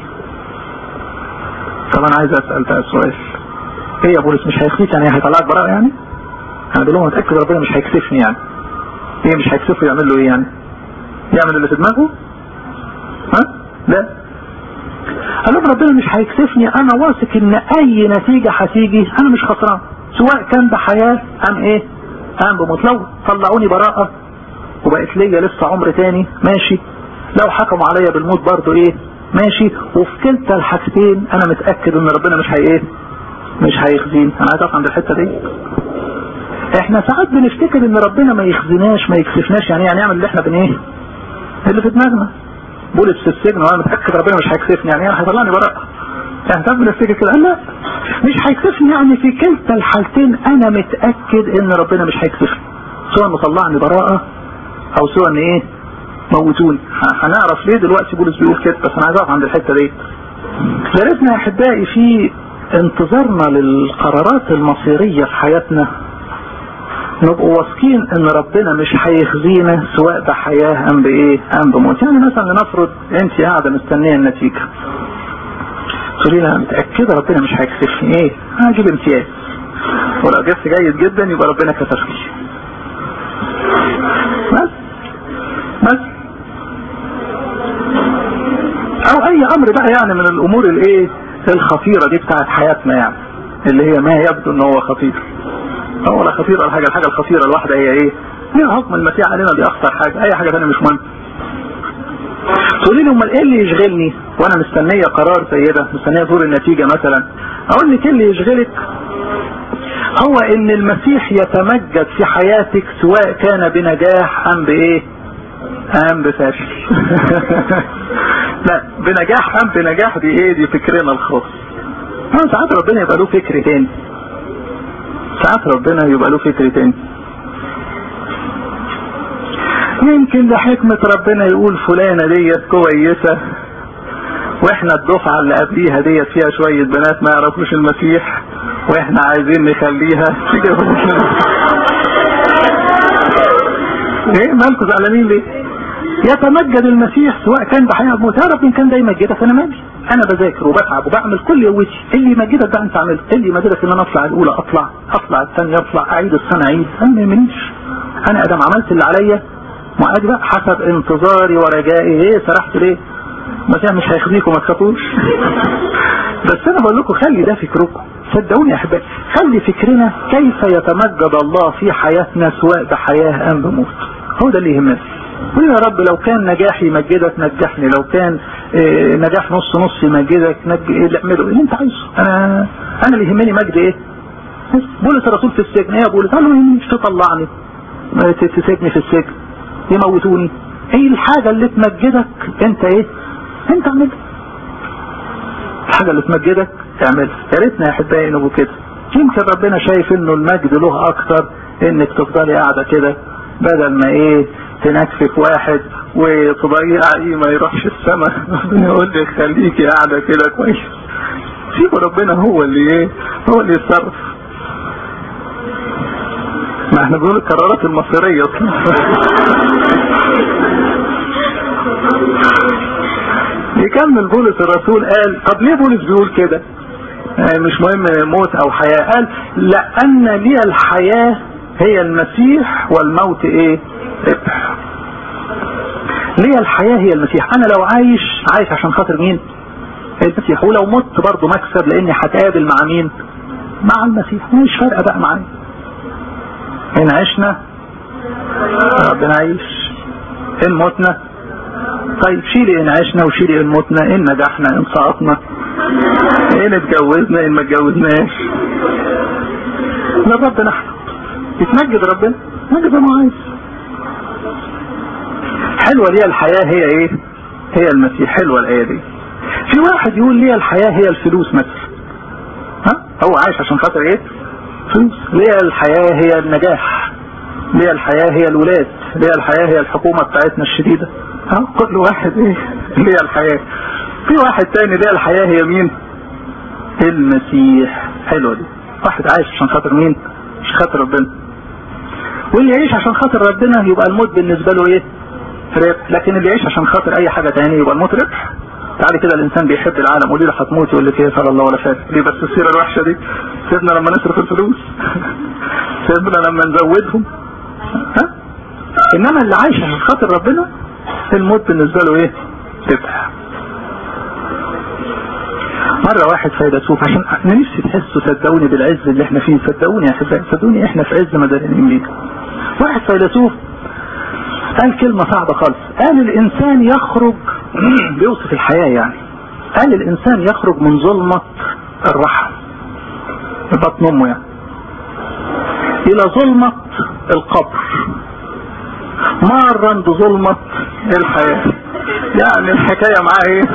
A: طب انا عايز اسأل بقى سؤال ايه يا بولس مش هيخزيك يعني هيطلعك براءة يعني انا بقول لهم متأكد ربنا مش هيكسفني يعني ايه مش هيكسفه يعمل له ايه يعني يعمل اللي في دماغه ها لا قال لهم ربنا مش هيكسفني انا واثق ان اي نتيجة هتيجي انا مش خسران سواء كان بحياة ام ايه ام بموت لو طلعوني براءة وبقت ليا لسه عمر تاني ماشي لو حكموا عليا بالموت برضو ايه ماشي وفي كلتا الحاجتين انا متأكد ان ربنا مش هي ايه مش هيخزيني انا عايز اقف عند الحتة دي احنا ساعات بنفتكر ان ربنا ما يخزناش ما يكسفناش يعني يعني يعمل اللي احنا بن ايه اللي في دماغنا بولس في السجن وانا متأكد ربنا مش هيكسفني يعني يعني هيطلعني براءة يعني ساعات بنفتكر كده لا مش هيكسفني يعني في كلتا الحالتين انا متأكد ان ربنا مش هيكسفني سواء انه طلعني براءة او سواء ان ايه موتوني هنعرف ليه دلوقتي بولس بيقول كده بس انا عايز اقف عند الحته دي درسنا يا احبائي في انتظارنا للقرارات المصيريه في حياتنا نبقوا واثقين ان ربنا مش هيخزينا سواء بحياه ام بايه ام بموت يعني مثلا لنفرض انت قاعده مستنيه النتيجه تقولي لها متاكده ربنا مش هيكسفني ايه هجيب امتياز ولو جبت جيد جدا يبقى ربنا كسفني بس بس او اي امر بقى يعني من الامور الايه الخطيرة دي بتاعت حياتنا يعني اللي هي ما يبدو ان هو خطير هو لا خطير ولا حاجة الحاجة الخطيرة الواحدة هي ايه هي حكم المسيح علينا دي اخطر حاجة اي حاجة ثانيه مش مهم تقولي لي امال ايه اللي يشغلني وانا مستنية قرار زي ده مستنية ظهور النتيجة مثلا اقول لك ايه اللي يشغلك هو ان المسيح يتمجد في حياتك سواء كان بنجاح ام بايه ام بفشل لا بنجاح ام بنجاح دي ايه دي فكرنا الخاص ساعات ربنا يبقى له فكر تاني ساعات ربنا يبقى له فكر تاني يمكن لحكمة ربنا يقول فلانة ديت كويسة واحنا الدفعة اللي قبليها ديت فيها شوية بنات ما يعرفوش المسيح واحنا عايزين نخليها ايه مالكم زعلانين ليه يتمجد المسيح سواء كان بحياة موت يا رب ان كان ده يمجدك انا مالي انا بذاكر وبتعب وبعمل كل قوتي اللي يمجدك ده انت عملت اللي يمجدك ان انا اطلع الاولى اطلع اطلع الثانيه اطلع اعيد السنه اعيد انا ما يهمنيش انا ادم عملت اللي عليا ما بقى حسب انتظاري ورجائي ايه سرحت ليه المسيح مش هيخزيكم ما تخافوش بس انا بقول لكم خلي ده فكركم صدقوني يا احبائي خلي فكرنا كيف يتمجد الله في حياتنا سواء بحياه ام بموت هو ده اللي يهمنا قول يا رب لو كان نجاحي يمجدك نجحني لو كان إيه نجاح نص نص يمجدك نج... إيه اللي اعمله اللي انت عايزه انا انا اللي يهمني مجد ايه بولس الرسول في السجن ايه يا بولس قال له مش تطلعني تسجني في السجن يموتوني ايه الحاجة اللي تمجدك انت ايه انت اعملها الحاجة اللي تمجدك اعملها يا ريتنا يا احبائي نبقوا كده يمكن ربنا شايف انه المجد له اكتر انك تفضلي قاعدة كده بدل ما ايه تنكفك واحد وتضيعي ما يروحش السماء ربنا يقول لك خليكي قاعدة كده كويس سيبوا ربنا هو اللي ايه هو اللي يتصرف ما احنا بنقول القرارات المصيرية يكمل بولس الرسول قال طب ليه بولس بيقول كده يعني مش مهم موت او حياة قال لان لي الحياة هي المسيح والموت ايه ربح لي الحياة هي المسيح انا لو عايش عايش عشان خاطر مين المسيح ولو مت برضه مكسب لاني هتقابل مع مين مع المسيح مش فارقه بقى معايا ان عشنا ربنا عايش ان متنا طيب شيلي ان عشنا وشيلي ان متنا ان نجحنا ان سقطنا ان اتجوزنا ان ما اتجوزناش للرب نحن يتمجد ربنا مجد ما عايز حلوة ليها الحياة هي ايه هي المسيح حلوة الآية دي في واحد يقول لي الحياة هي الفلوس مثلا ها هو عايش عشان خاطر ايه فلوس ليه الحياة هي النجاح ليه الحياة هي الولاد ليه الحياة هي الحكومة بتاعتنا الشديدة ها كل واحد ايه ليه الحياة في واحد تاني ليه الحياة هي مين المسيح حلوة دي واحد عايش عشان خاطر مين مش خاطر ربنا واللي يعيش عشان خاطر ربنا يبقى الموت بالنسبة له ايه ربح لكن اللي يعيش عشان خاطر اي حاجة تاني يبقى الموت ربح تعالي كده الانسان بيحب العالم قولي له هتموت يقول لك ايه صلى الله ولا فات ليه بس السيره الوحشه دي سيبنا لما نصرف الفلوس سيبنا لما نزودهم ها انما اللي عايش عشان خاطر ربنا الموت بالنسبه له ايه ربح مرة واحد فيلسوف عشان انا نفسي تحسوا صدقوني بالعز اللي احنا فيه صدقوني يا احبائي صدقوني احنا في عز مدارين بيه واحد فيلسوف قال كلمة صعبة خالص قال الانسان يخرج بيوصف الحياة يعني قال الانسان يخرج من ظلمة الرحم بطن امه يعني الى ظلمة القبر مارا بظلمة الحياة يعني الحكاية معاه ايه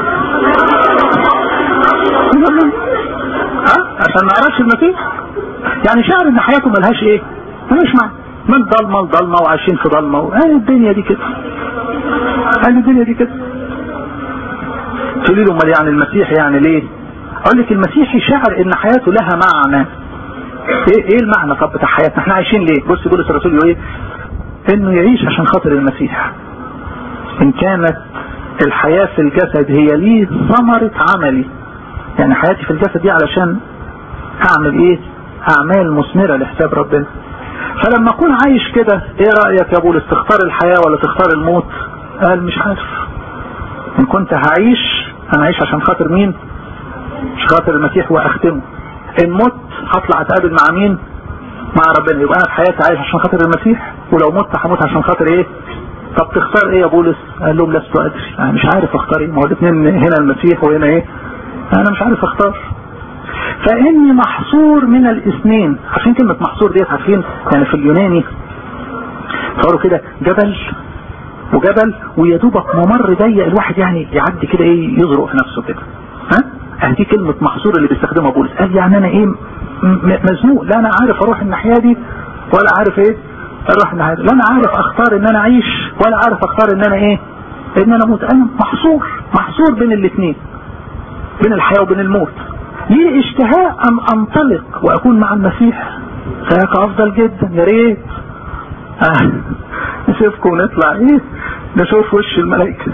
A: ها عشان ما عرفش المسيح يعني شعر ان حياته ملهاش ايه ملهاش معنى من ضلمة لضلمة وعايشين في ضلمة قال الدنيا دي كده قال الدنيا دي كده تقولي له امال يعني المسيح يعني ليه اقول لك المسيحي شعر ان حياته لها معنى ايه ايه المعنى طب بتاع حياتنا احنا عايشين ليه بص بولس الرسول يقول ايه انه يعيش عشان خاطر المسيح ان كانت الحياة في الجسد هي لي ثمرة عملي يعني حياتي في الجسد دي علشان اعمل ايه اعمال مثمرة لحساب ربنا فلما اكون عايش كده ايه رأيك يا بولس تختار الحياة ولا تختار الموت قال مش عارف ان كنت هعيش انا عايش عشان خاطر مين مش خاطر المسيح واختمه ان مت هطلع اتقابل مع مين مع ربنا يبقى انا في حياتي عايش عشان خاطر المسيح ولو مت هموت عشان خاطر ايه طب تختار ايه يا بولس قال لهم لست ادري انا مش عارف اختار ايه ما هو الاثنين هنا المسيح وهنا ايه انا مش عارف اختار فاني محصور من الاثنين عارفين كلمة محصور ديت عارفين يعني في اليوناني صاروا كده جبل وجبل ويا دوبك ممر ضيق الواحد يعني يعدي كده ايه يزرق في نفسه كده ها دي كلمة محصور اللي بيستخدمها بولس قال يعني انا ايه مزنوق لا انا عارف اروح الناحية دي ولا عارف ايه اروح الناحية دي لا انا عارف اختار ان انا اعيش ولا عارف اختار ان انا ايه ان انا اموت انا محصور محصور بين الاثنين بين الحياة وبين الموت لي اشتهاء ان انطلق واكون مع المسيح فهيك افضل جدا يا ريت آه. نشوفكم ونطلع ايه نشوف وش الملائكة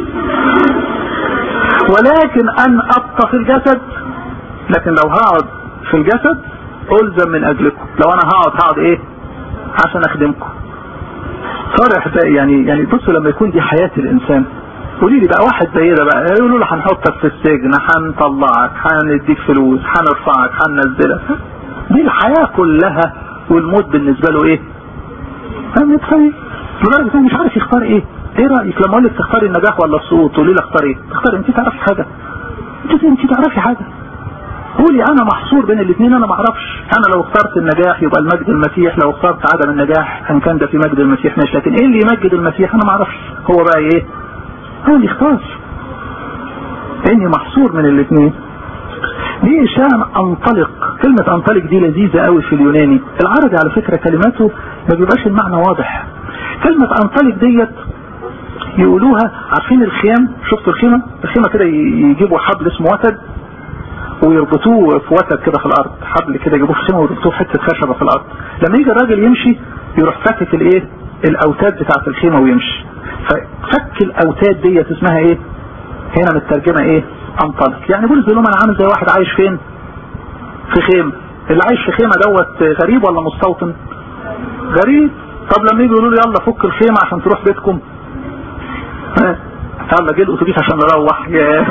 A: ولكن ان ابقى في الجسد لكن لو هقعد في الجسد الزم من اجلكم لو انا هقعد هقعد ايه عشان اخدمكم صار احبائي يعني يعني بصوا لما يكون دي حياة الانسان قولي لي بقى واحد زي ده بقى يقولوا له هنحطك في السجن هنطلعك هنديك فلوس هنرفعك هننزلك دي الحياة كلها والموت بالنسبة له ايه؟ فاهم يتخيل لدرجه انه مش عارف يختار ايه ايه رايك لما اقول لك تختاري النجاح ولا السقوط تقولي لي اختار ايه تختاري انت تعرفي حاجه انت انت تعرفي حاجه قولي انا محصور بين الاثنين انا ما اعرفش انا لو اخترت النجاح يبقى المجد المسيح لو اخترت عدم النجاح ان كان ده في مجد المسيح ماشي لكن ايه اللي يمجد المسيح انا ما اعرفش هو بقى ايه هو اللي يختار اني محصور من الاثنين دي شان انطلق كلمة انطلق دي لذيذة قوي في اليوناني العربي على فكرة كلماته ما بيبقاش المعنى واضح كلمة انطلق ديت يقولوها عارفين الخيام شفتوا الخيمة الخيمة كده يجيبوا حبل اسمه وتد ويربطوه في وتد كده في الارض حبل كده يجيبوه في خيمة ويربطوه في حتة خشبة في الارض لما يجي الراجل يمشي يروح فكك الايه الاوتاد بتاعت الخيمة ويمشي ففك الاوتاد ديت اسمها ايه هنا مترجمة ايه انطلق يعني بولس بيقول انا عامل زي واحد عايش فين في خيمة اللي عايش في خيمة دوت غريب ولا مستوطن غريب طب لما يجي يقولوا له يلا فك الخيمة عشان تروح بيتكم ها يلا جه الاتوبيس عشان نروح يا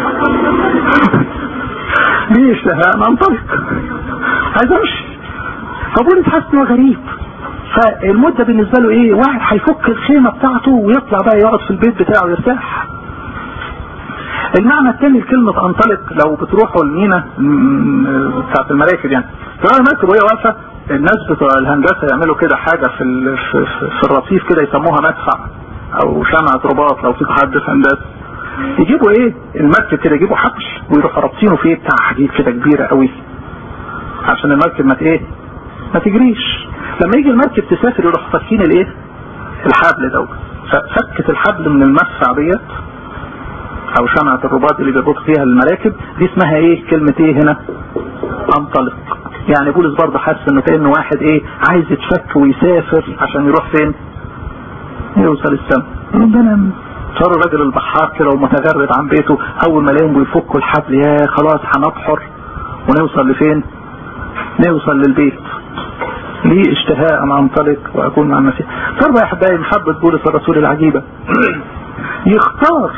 A: ليش انا انطلق عايز امشي فبولس حاسس انه غريب فالمدة بالنسبة له ايه واحد هيفك الخيمة بتاعته ويطلع بقى يقعد في البيت بتاعه يرتاح المعنى الثاني لكلمة انطلق لو بتروحوا المينا بتاعت المراكب يعني ترى المركب وهي واقفة الناس بتوع الهندسة يعملوا كده حاجة في في, في الرصيف كده يسموها مدفع او شمعة رباط لو في حد في هندسة يجيبوا ايه المركب كده يجيبوا حبل ويروحوا رابطينه فيه بتاع حديد كده كبيرة قوي عشان المركب ما ايه ما تجريش لما يجي المركب تسافر يروح فاكين الايه الحبل دوت ففكت الحبل من المدفع ديت او شمعة الرباط اللي بيربط فيها المراكب دي اسمها ايه كلمة ايه هنا انطلق يعني بولس برضه حاسس انه كانه واحد ايه عايز يتفك ويسافر عشان يروح فين يوصل السما ربنا صار الراجل البحار كده ومتغرب عن بيته اول ما الاقيهم بيفكوا الحبل يا خلاص هنبحر ونوصل لفين نوصل للبيت لي اشتهاء ان انطلق واكون مع المسيح صار بقى يا احبائي محبة بولس الرسول العجيبة يختار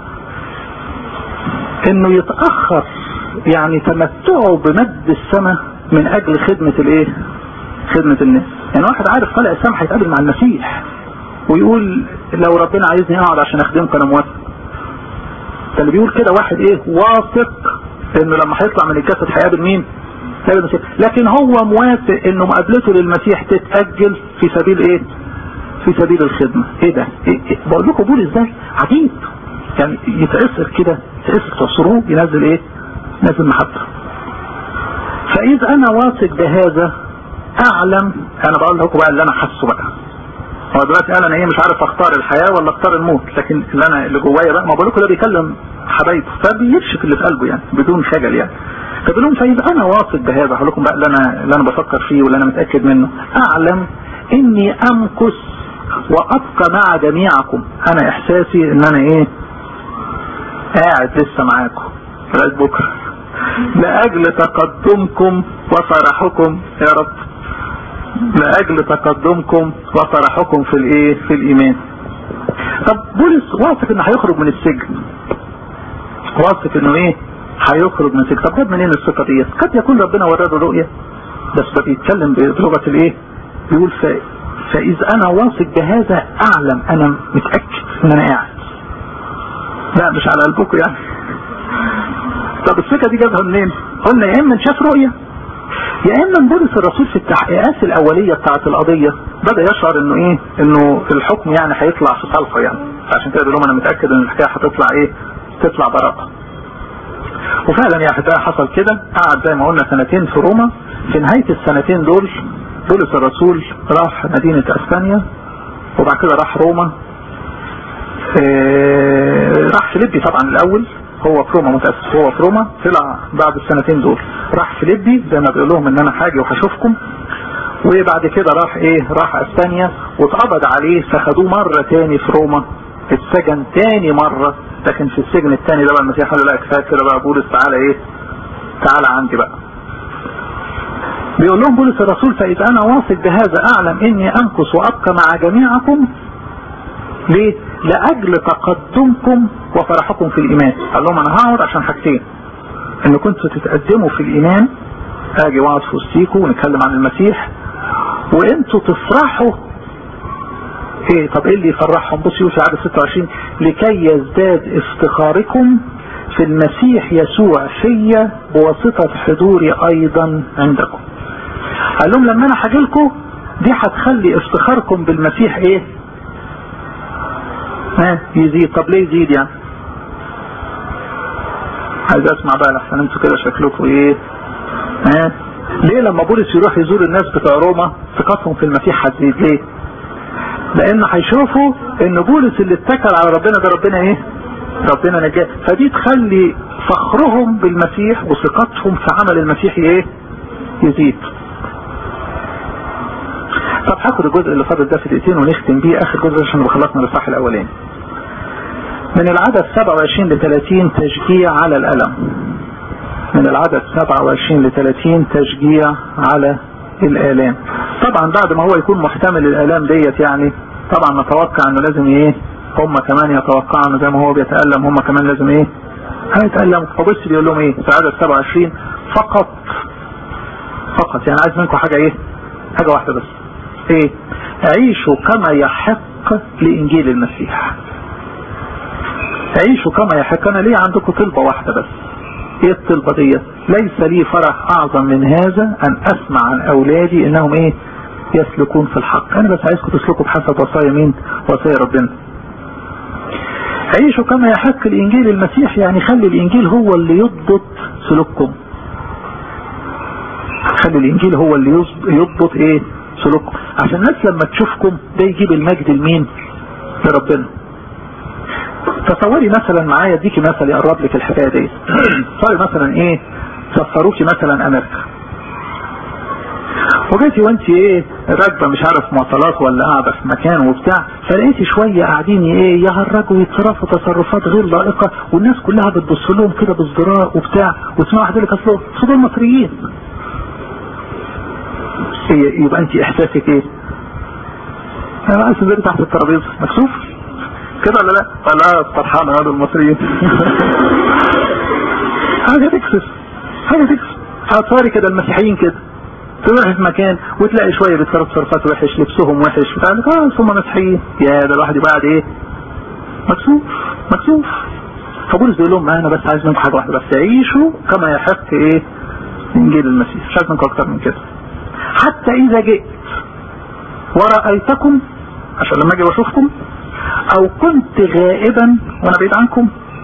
A: انه يتأخر يعني تمتعه بمد السماء من اجل خدمة الايه خدمة الناس يعني واحد عارف طالع السماء هيتقابل مع المسيح ويقول لو ربنا عايزني اقعد عشان اخدمك انا موافق فاللي بيقول كده واحد ايه واثق انه لما هيطلع من الجسد هيقابل مين هيقابل المسيح لكن هو موافق انه مقابلته للمسيح تتأجل في سبيل ايه في سبيل الخدمة ايه ده إيه إيه بقول لكم بول ازاي عجيب يعني يتعسر كده يتعسر تعصروه ينزل ايه نزل محبة فاذا انا واثق بهذا اعلم انا بقول لكم بقى اللي انا حاسه بقى هو دلوقتي قال انا ايه مش عارف اختار الحياة ولا اختار الموت لكن اللي انا اللي جوايا بقى ما بقول لكم ده بيكلم حبايبه فبيكشف اللي في قلبه يعني بدون خجل يعني فبقول لهم فاذا انا واثق بهذا هقول لكم بقى اللي انا اللي انا بفكر فيه واللي انا متاكد منه اعلم اني امكث وابقى مع جميعكم انا احساسي ان انا ايه قاعد لسه معاكم لغايه بكره لاجل تقدمكم وفرحكم يا رب لاجل تقدمكم وفرحكم في الايه في الايمان طب بولس واثق انه هيخرج من السجن واثق انه ايه هيخرج من السجن طب جاب منين الثقه ديت قد يكون ربنا وراه رؤيه بس ده بيتكلم بلغه الايه بيقول ف... فاذا انا واثق بهذا اعلم انا متاكد ان انا قاعد لا مش على قلبكم يعني طب الثقه دي جابها منين قلنا يا اما شاف رؤيه يا اما بولس الرسول في التحقيقات الاوليه بتاعه القضيه بدا يشعر انه ايه انه الحكم يعني هيطلع في صالحه يعني عشان كده بيقول لهم انا متاكد ان الحكايه هتطلع ايه تطلع براءه وفعلا يا احبائي حصل كده قعد زي ما قلنا سنتين في روما في نهايه السنتين دول بولس الرسول راح مدينه اسبانيا وبعد كده راح روما اه راح فيليبي طبعا الاول هو في روما متاسف هو في روما طلع بعد السنتين دول راح فيليبي زي ما بيقول لهم ان انا حاجه وهشوفكم وبعد كده راح ايه راح اسبانيا واتقبض عليه فخدوه مره تاني في روما اتسجن تاني مره لكن في السجن التاني ده بقى المسيح قال له لا كفايه كده بقى بولس تعالى ايه تعالى عندي بقى بيقول لهم بولس الرسول فاذا انا واثق بهذا اعلم اني امكث وابقى مع جميعكم ليه لاجل تقدمكم وفرحكم في الايمان قال لهم انا هقعد عشان حاجتين ان كنتوا تتقدموا في الايمان اجي واقعد في وسطيكم ونتكلم عن المسيح وانتوا تفرحوا ايه طب ايه اللي يفرحهم بصوا في عدد 26 لكي يزداد افتخاركم في المسيح يسوع فيا بواسطة حضوري ايضا عندكم قال لهم لما انا هاجيلكم دي هتخلي افتخاركم بالمسيح ايه ها يزيد طب ليه يزيد يعني عايز اسمع بقى لحسن انتوا كده شكلكم ايه ها ليه لما بولس يروح يزور الناس بتوع روما ثقتهم في المسيح هتزيد ليه لان هيشوفوا ان بولس اللي اتكل على ربنا ده ربنا ايه ربنا نجاه فدي تخلي فخرهم بالمسيح وثقتهم في عمل المسيح ايه يزيد طب هاخد الجزء اللي فاضل ده في دقيقتين ونختم بيه اخر جزء عشان خلصنا الاصحاح الاولاني من العدد 27 ل 30 تشجيع على الالم من العدد 27 ل 30 تشجيع على الالام طبعا بعد ما هو يكون محتمل الالام ديت يعني طبعا نتوقع انه لازم ايه هم كمان يتوقعوا انه زي ما هو بيتالم هم كمان لازم ايه هيتالموا فبص بيقول لهم ايه في عدد 27 فقط فقط يعني عايز منكم حاجه ايه حاجه واحده بس ايه عيشوا كما يحق لانجيل المسيح عيشوا كما يحق انا ليه عندكم طلبة واحدة بس ايه الطلبة دي ليس لي فرح اعظم من هذا ان اسمع عن اولادي انهم ايه يسلكون في الحق انا بس عايزكم تسلكوا بحسب وصايا مين وصايا ربنا عيشوا كما يحق الانجيل المسيح يعني خلي الانجيل هو اللي يضبط سلوككم خلي الانجيل هو اللي يضبط ايه سلوككم عشان الناس لما تشوفكم ده يجيب المجد لمين لربنا تصوري مثلا معايا اديكي مثل يقرب لك الحكايه دي تصوري مثلا ايه سفروكي مثلا امريكا وجيتي وانت ايه راكبه مش عارف مواصلات ولا قاعده في مكان وبتاع فلقيتي شويه قاعدين ايه يهرجوا ويتصرفوا تصرفات غير لائقه والناس كلها بتبص لهم كده بازدراء وبتاع وتسمعوا واحد يقول لك اصل دول مصريين يبقى انت احساسك ايه؟ انا عايز تنزلي تحت الترابيزه مكسوف كده ولا لا؟ ولا فرحان هذا المصريين حاجه تكسف حاجه تكسف هتصاري كده المسيحيين كده تروح في مكان وتلاقي شويه بيتصرف تصرفات وحش لبسهم وحش بتاع خلاص هم مسيحيين يا ده الواحد يبقى قاعد ايه؟ مكسوف مكسوف فبولس بيقول لهم انا بس عايز منكم حاجه واحده بس عيشوا كما يحق ايه؟ انجيل المسيح مش عايز منكم اكتر من كده حتى اذا جئت ورأيتكم عشان لما اجي واشوفكم او كنت غائبا وانا بعيد عنكم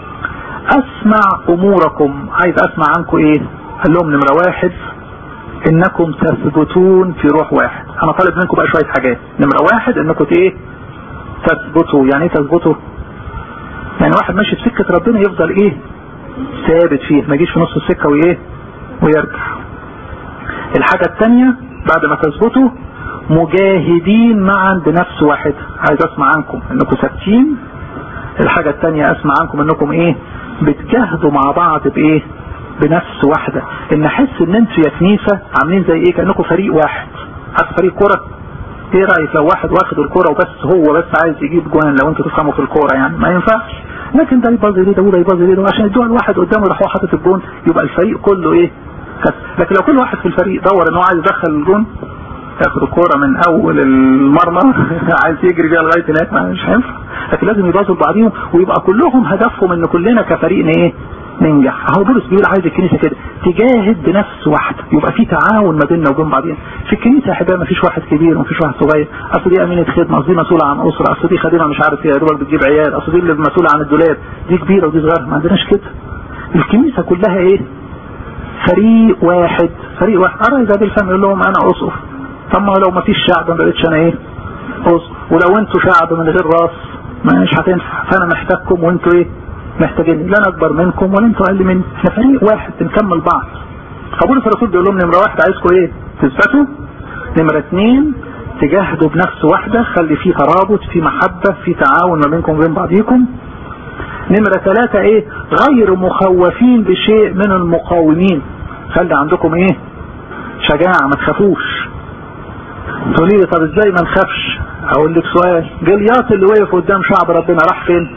A: اسمع اموركم عايز اسمع عنكم ايه قال لهم نمرة واحد انكم تثبتون في روح واحد انا طالب منكم بقى شوية حاجات نمرة واحد انكم ايه تثبتوا يعني ايه تثبتوا يعني واحد ماشي في سكة ربنا يفضل ايه ثابت فيه ما يجيش في نص السكة وايه ويرجع الحاجة الثانية بعد ما تثبتوا مجاهدين معا بنفس واحد عايز اسمع عنكم انكم ثابتين الحاجة الثانية اسمع عنكم انكم ايه بتجاهدوا مع بعض بايه بنفس واحدة ان احس ان انتوا يا كنيسة عاملين زي ايه كأنكم فريق واحد عارف فريق كرة ايه رأيك لو واحد واخد الكرة وبس هو بس عايز يجيب جوان لو انتوا تفهموا في الكورة يعني ما ينفعش لكن ده يبازي ليه ده وده يبازي ليه ده عشان يدوها الواحد قدامه يروح هو حاطط الجون يبقى الفريق كله ايه كس لكن لو كل واحد في الفريق دور ان هو عايز يدخل الجون ياخد الكورة من اول المرمى عايز يجري بيها لغاية هناك مش هينفع لكن لازم يبازوا لبعضهم ويبقى كلهم هدفهم ان كلنا كفريق ايه ننجح اهو بولس بيقول عايز الكنيسه كده تجاهد بنفس واحده يبقى في تعاون ما بيننا وبين بعضنا في الكنيسه يا احبائي ما فيش واحد كبير وما فيش واحد صغير اصل دي امينه خدمه اصل دي مسؤوله عن اسره اصل دي خادمه مش عارف ايه يا دوبك بتجيب عيال اصل دي اللي مسؤوله عن الدولاب دي كبيره ودي صغيره ما عندناش كده الكنيسه كلها ايه فريق واحد فريق واحد ارى اذا بالفهم يقول لهم انا اسقف طب ما لو ما فيش شعب ما بقتش انا ايه اسقف ولو انتوا شعب من غير راس مش هتنفع فانا محتاجكم وانتوا ايه محتاجين لا انا اكبر منكم ولا انتوا اقل مني احنا فريق واحد بنكمل بعض فبولس الرسول بيقول لهم نمره واحد عايزكم ايه تثبتوا نمره اثنين تجاهدوا بنفس واحده خلي في ترابط في محبه في تعاون ما بينكم وبين بعضيكم نمرة ثلاثة ايه غير مخوفين بشيء من المقاومين خلي عندكم ايه شجاعة ما تخافوش تقولي لي طب ازاي ما نخافش اقول لك سؤال جليات اللي وقف قدام شعب ربنا راح فين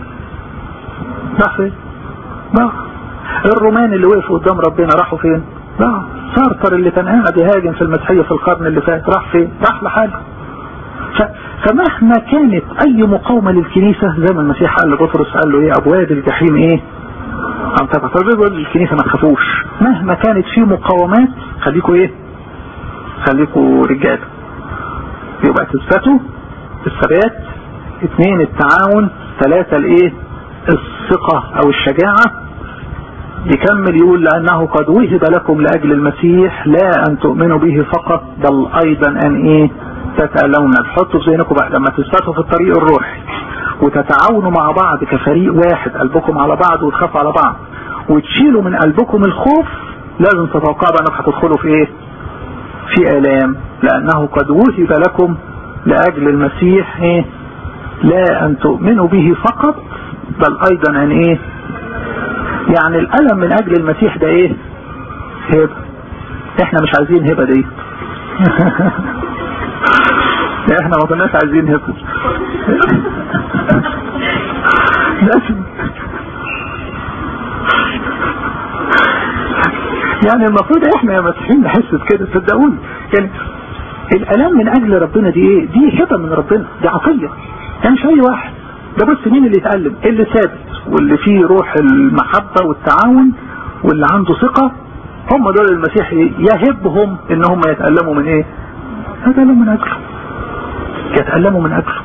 A: راح فين راح الرومان اللي وقفوا قدام ربنا راحوا فين راح سارتر اللي كان قاعد يهاجم في المسيحية في القرن اللي فات راح فين راح لحاله ف... فمهما كانت اي مقاومة للكنيسة زي ما المسيح قال لبطرس قال له ايه ابواب الجحيم ايه عم تبقى الكنيسة ما تخافوش مهما كانت في مقاومات خليكوا ايه خليكوا رجاله يبقى تثبتوا الثبات اثنين التعاون ثلاثة الايه الثقة او الشجاعة يكمل يقول لانه قد وهب لكم لاجل المسيح لا ان تؤمنوا به فقط بل ايضا ان ايه تتألون تحطوا في ذهنكم بقى لما تثبتوا في الطريق الروحي وتتعاونوا مع بعض كفريق واحد قلبكم على بعض وتخافوا على بعض وتشيلوا من قلبكم الخوف لازم تتوقعوا بقى انكم هتدخلوا في ايه في الام لانه قد وهب لكم لاجل المسيح ايه لا ان تؤمنوا به فقط بل ايضا ان ايه يعني الالم من اجل المسيح ده ايه هبه احنا مش عايزين هبه دي احنا ما كناش عايزين هبه لازم يعني المفروض احنا يا مسيحيين نحس بكده صدقوني يعني الالام من اجل ربنا دي ايه دي هبه من ربنا دي عطيه يعني مش اي واحد ده بس مين اللي يتألم اللي ثابت واللي فيه روح المحبة والتعاون واللي عنده ثقة هم دول المسيح يهبهم ان هم يتألموا من ايه يتألموا من اجله يتألموا من اجله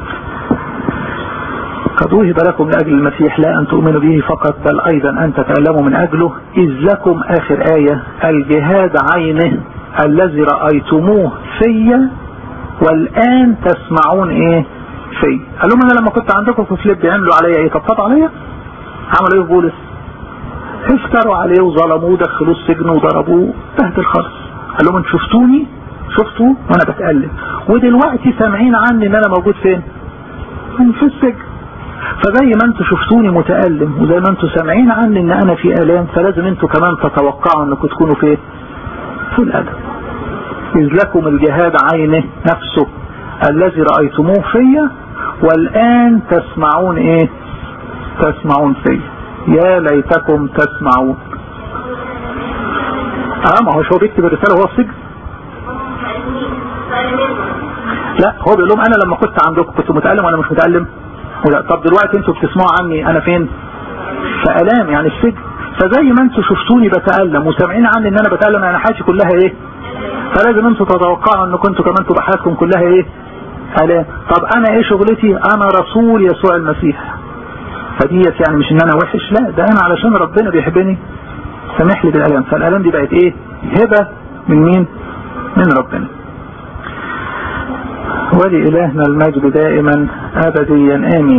A: قد وهب لكم لأجل المسيح لا أن تؤمنوا به فقط بل أيضا أن تتألموا من أجله إذ لكم آخر آية الجهاد عينه الذي رأيتموه في والآن تسمعون إيه في قال لهم أنا لما كنت عندكم في فليب بيعملوا عليا إيه طبطب عليا عملوا إيه في بولس افتروا عليه وظلموه ودخلوه السجن وضربوه تحت الخرس قال لهم انتوا شفتوني شفتوا وانا بتألم ودلوقتي سامعين عني ان انا موجود فين في السجن فزي ما انتوا شفتوني متألم وزي ما انتوا سامعين عني ان انا في الام فلازم انتوا كمان تتوقعوا انكم تكونوا فين في الالم اذ لكم الجهاد عينه نفسه الذي رأيتموه فيا والان تسمعون ايه تسمعون فيا يا ليتكم تسمعون اه ما هو هو بيكتب الرسالة وهو في السجن لا هو بيقول لهم انا لما كنت عندكم كنت متألم وانا مش متألم ولا طب دلوقتي انتوا بتسمعوا عني انا فين في الام يعني السجن فزي ما انتوا شفتوني بتألم وسامعين عني ان انا بتألم انا حياتي كلها ايه فلازم انتوا تتوقعوا ان كنتوا كمان تبقى حياتكم كلها ايه الام طب انا ايه شغلتي انا رسول يسوع المسيح فديت يعني مش ان انا وحش لا ده انا علشان ربنا بيحبني سامح لي بالالام فالالام دي بقت ايه هبه من مين من ربنا ولإلهنا المجد دائما أبديا آمين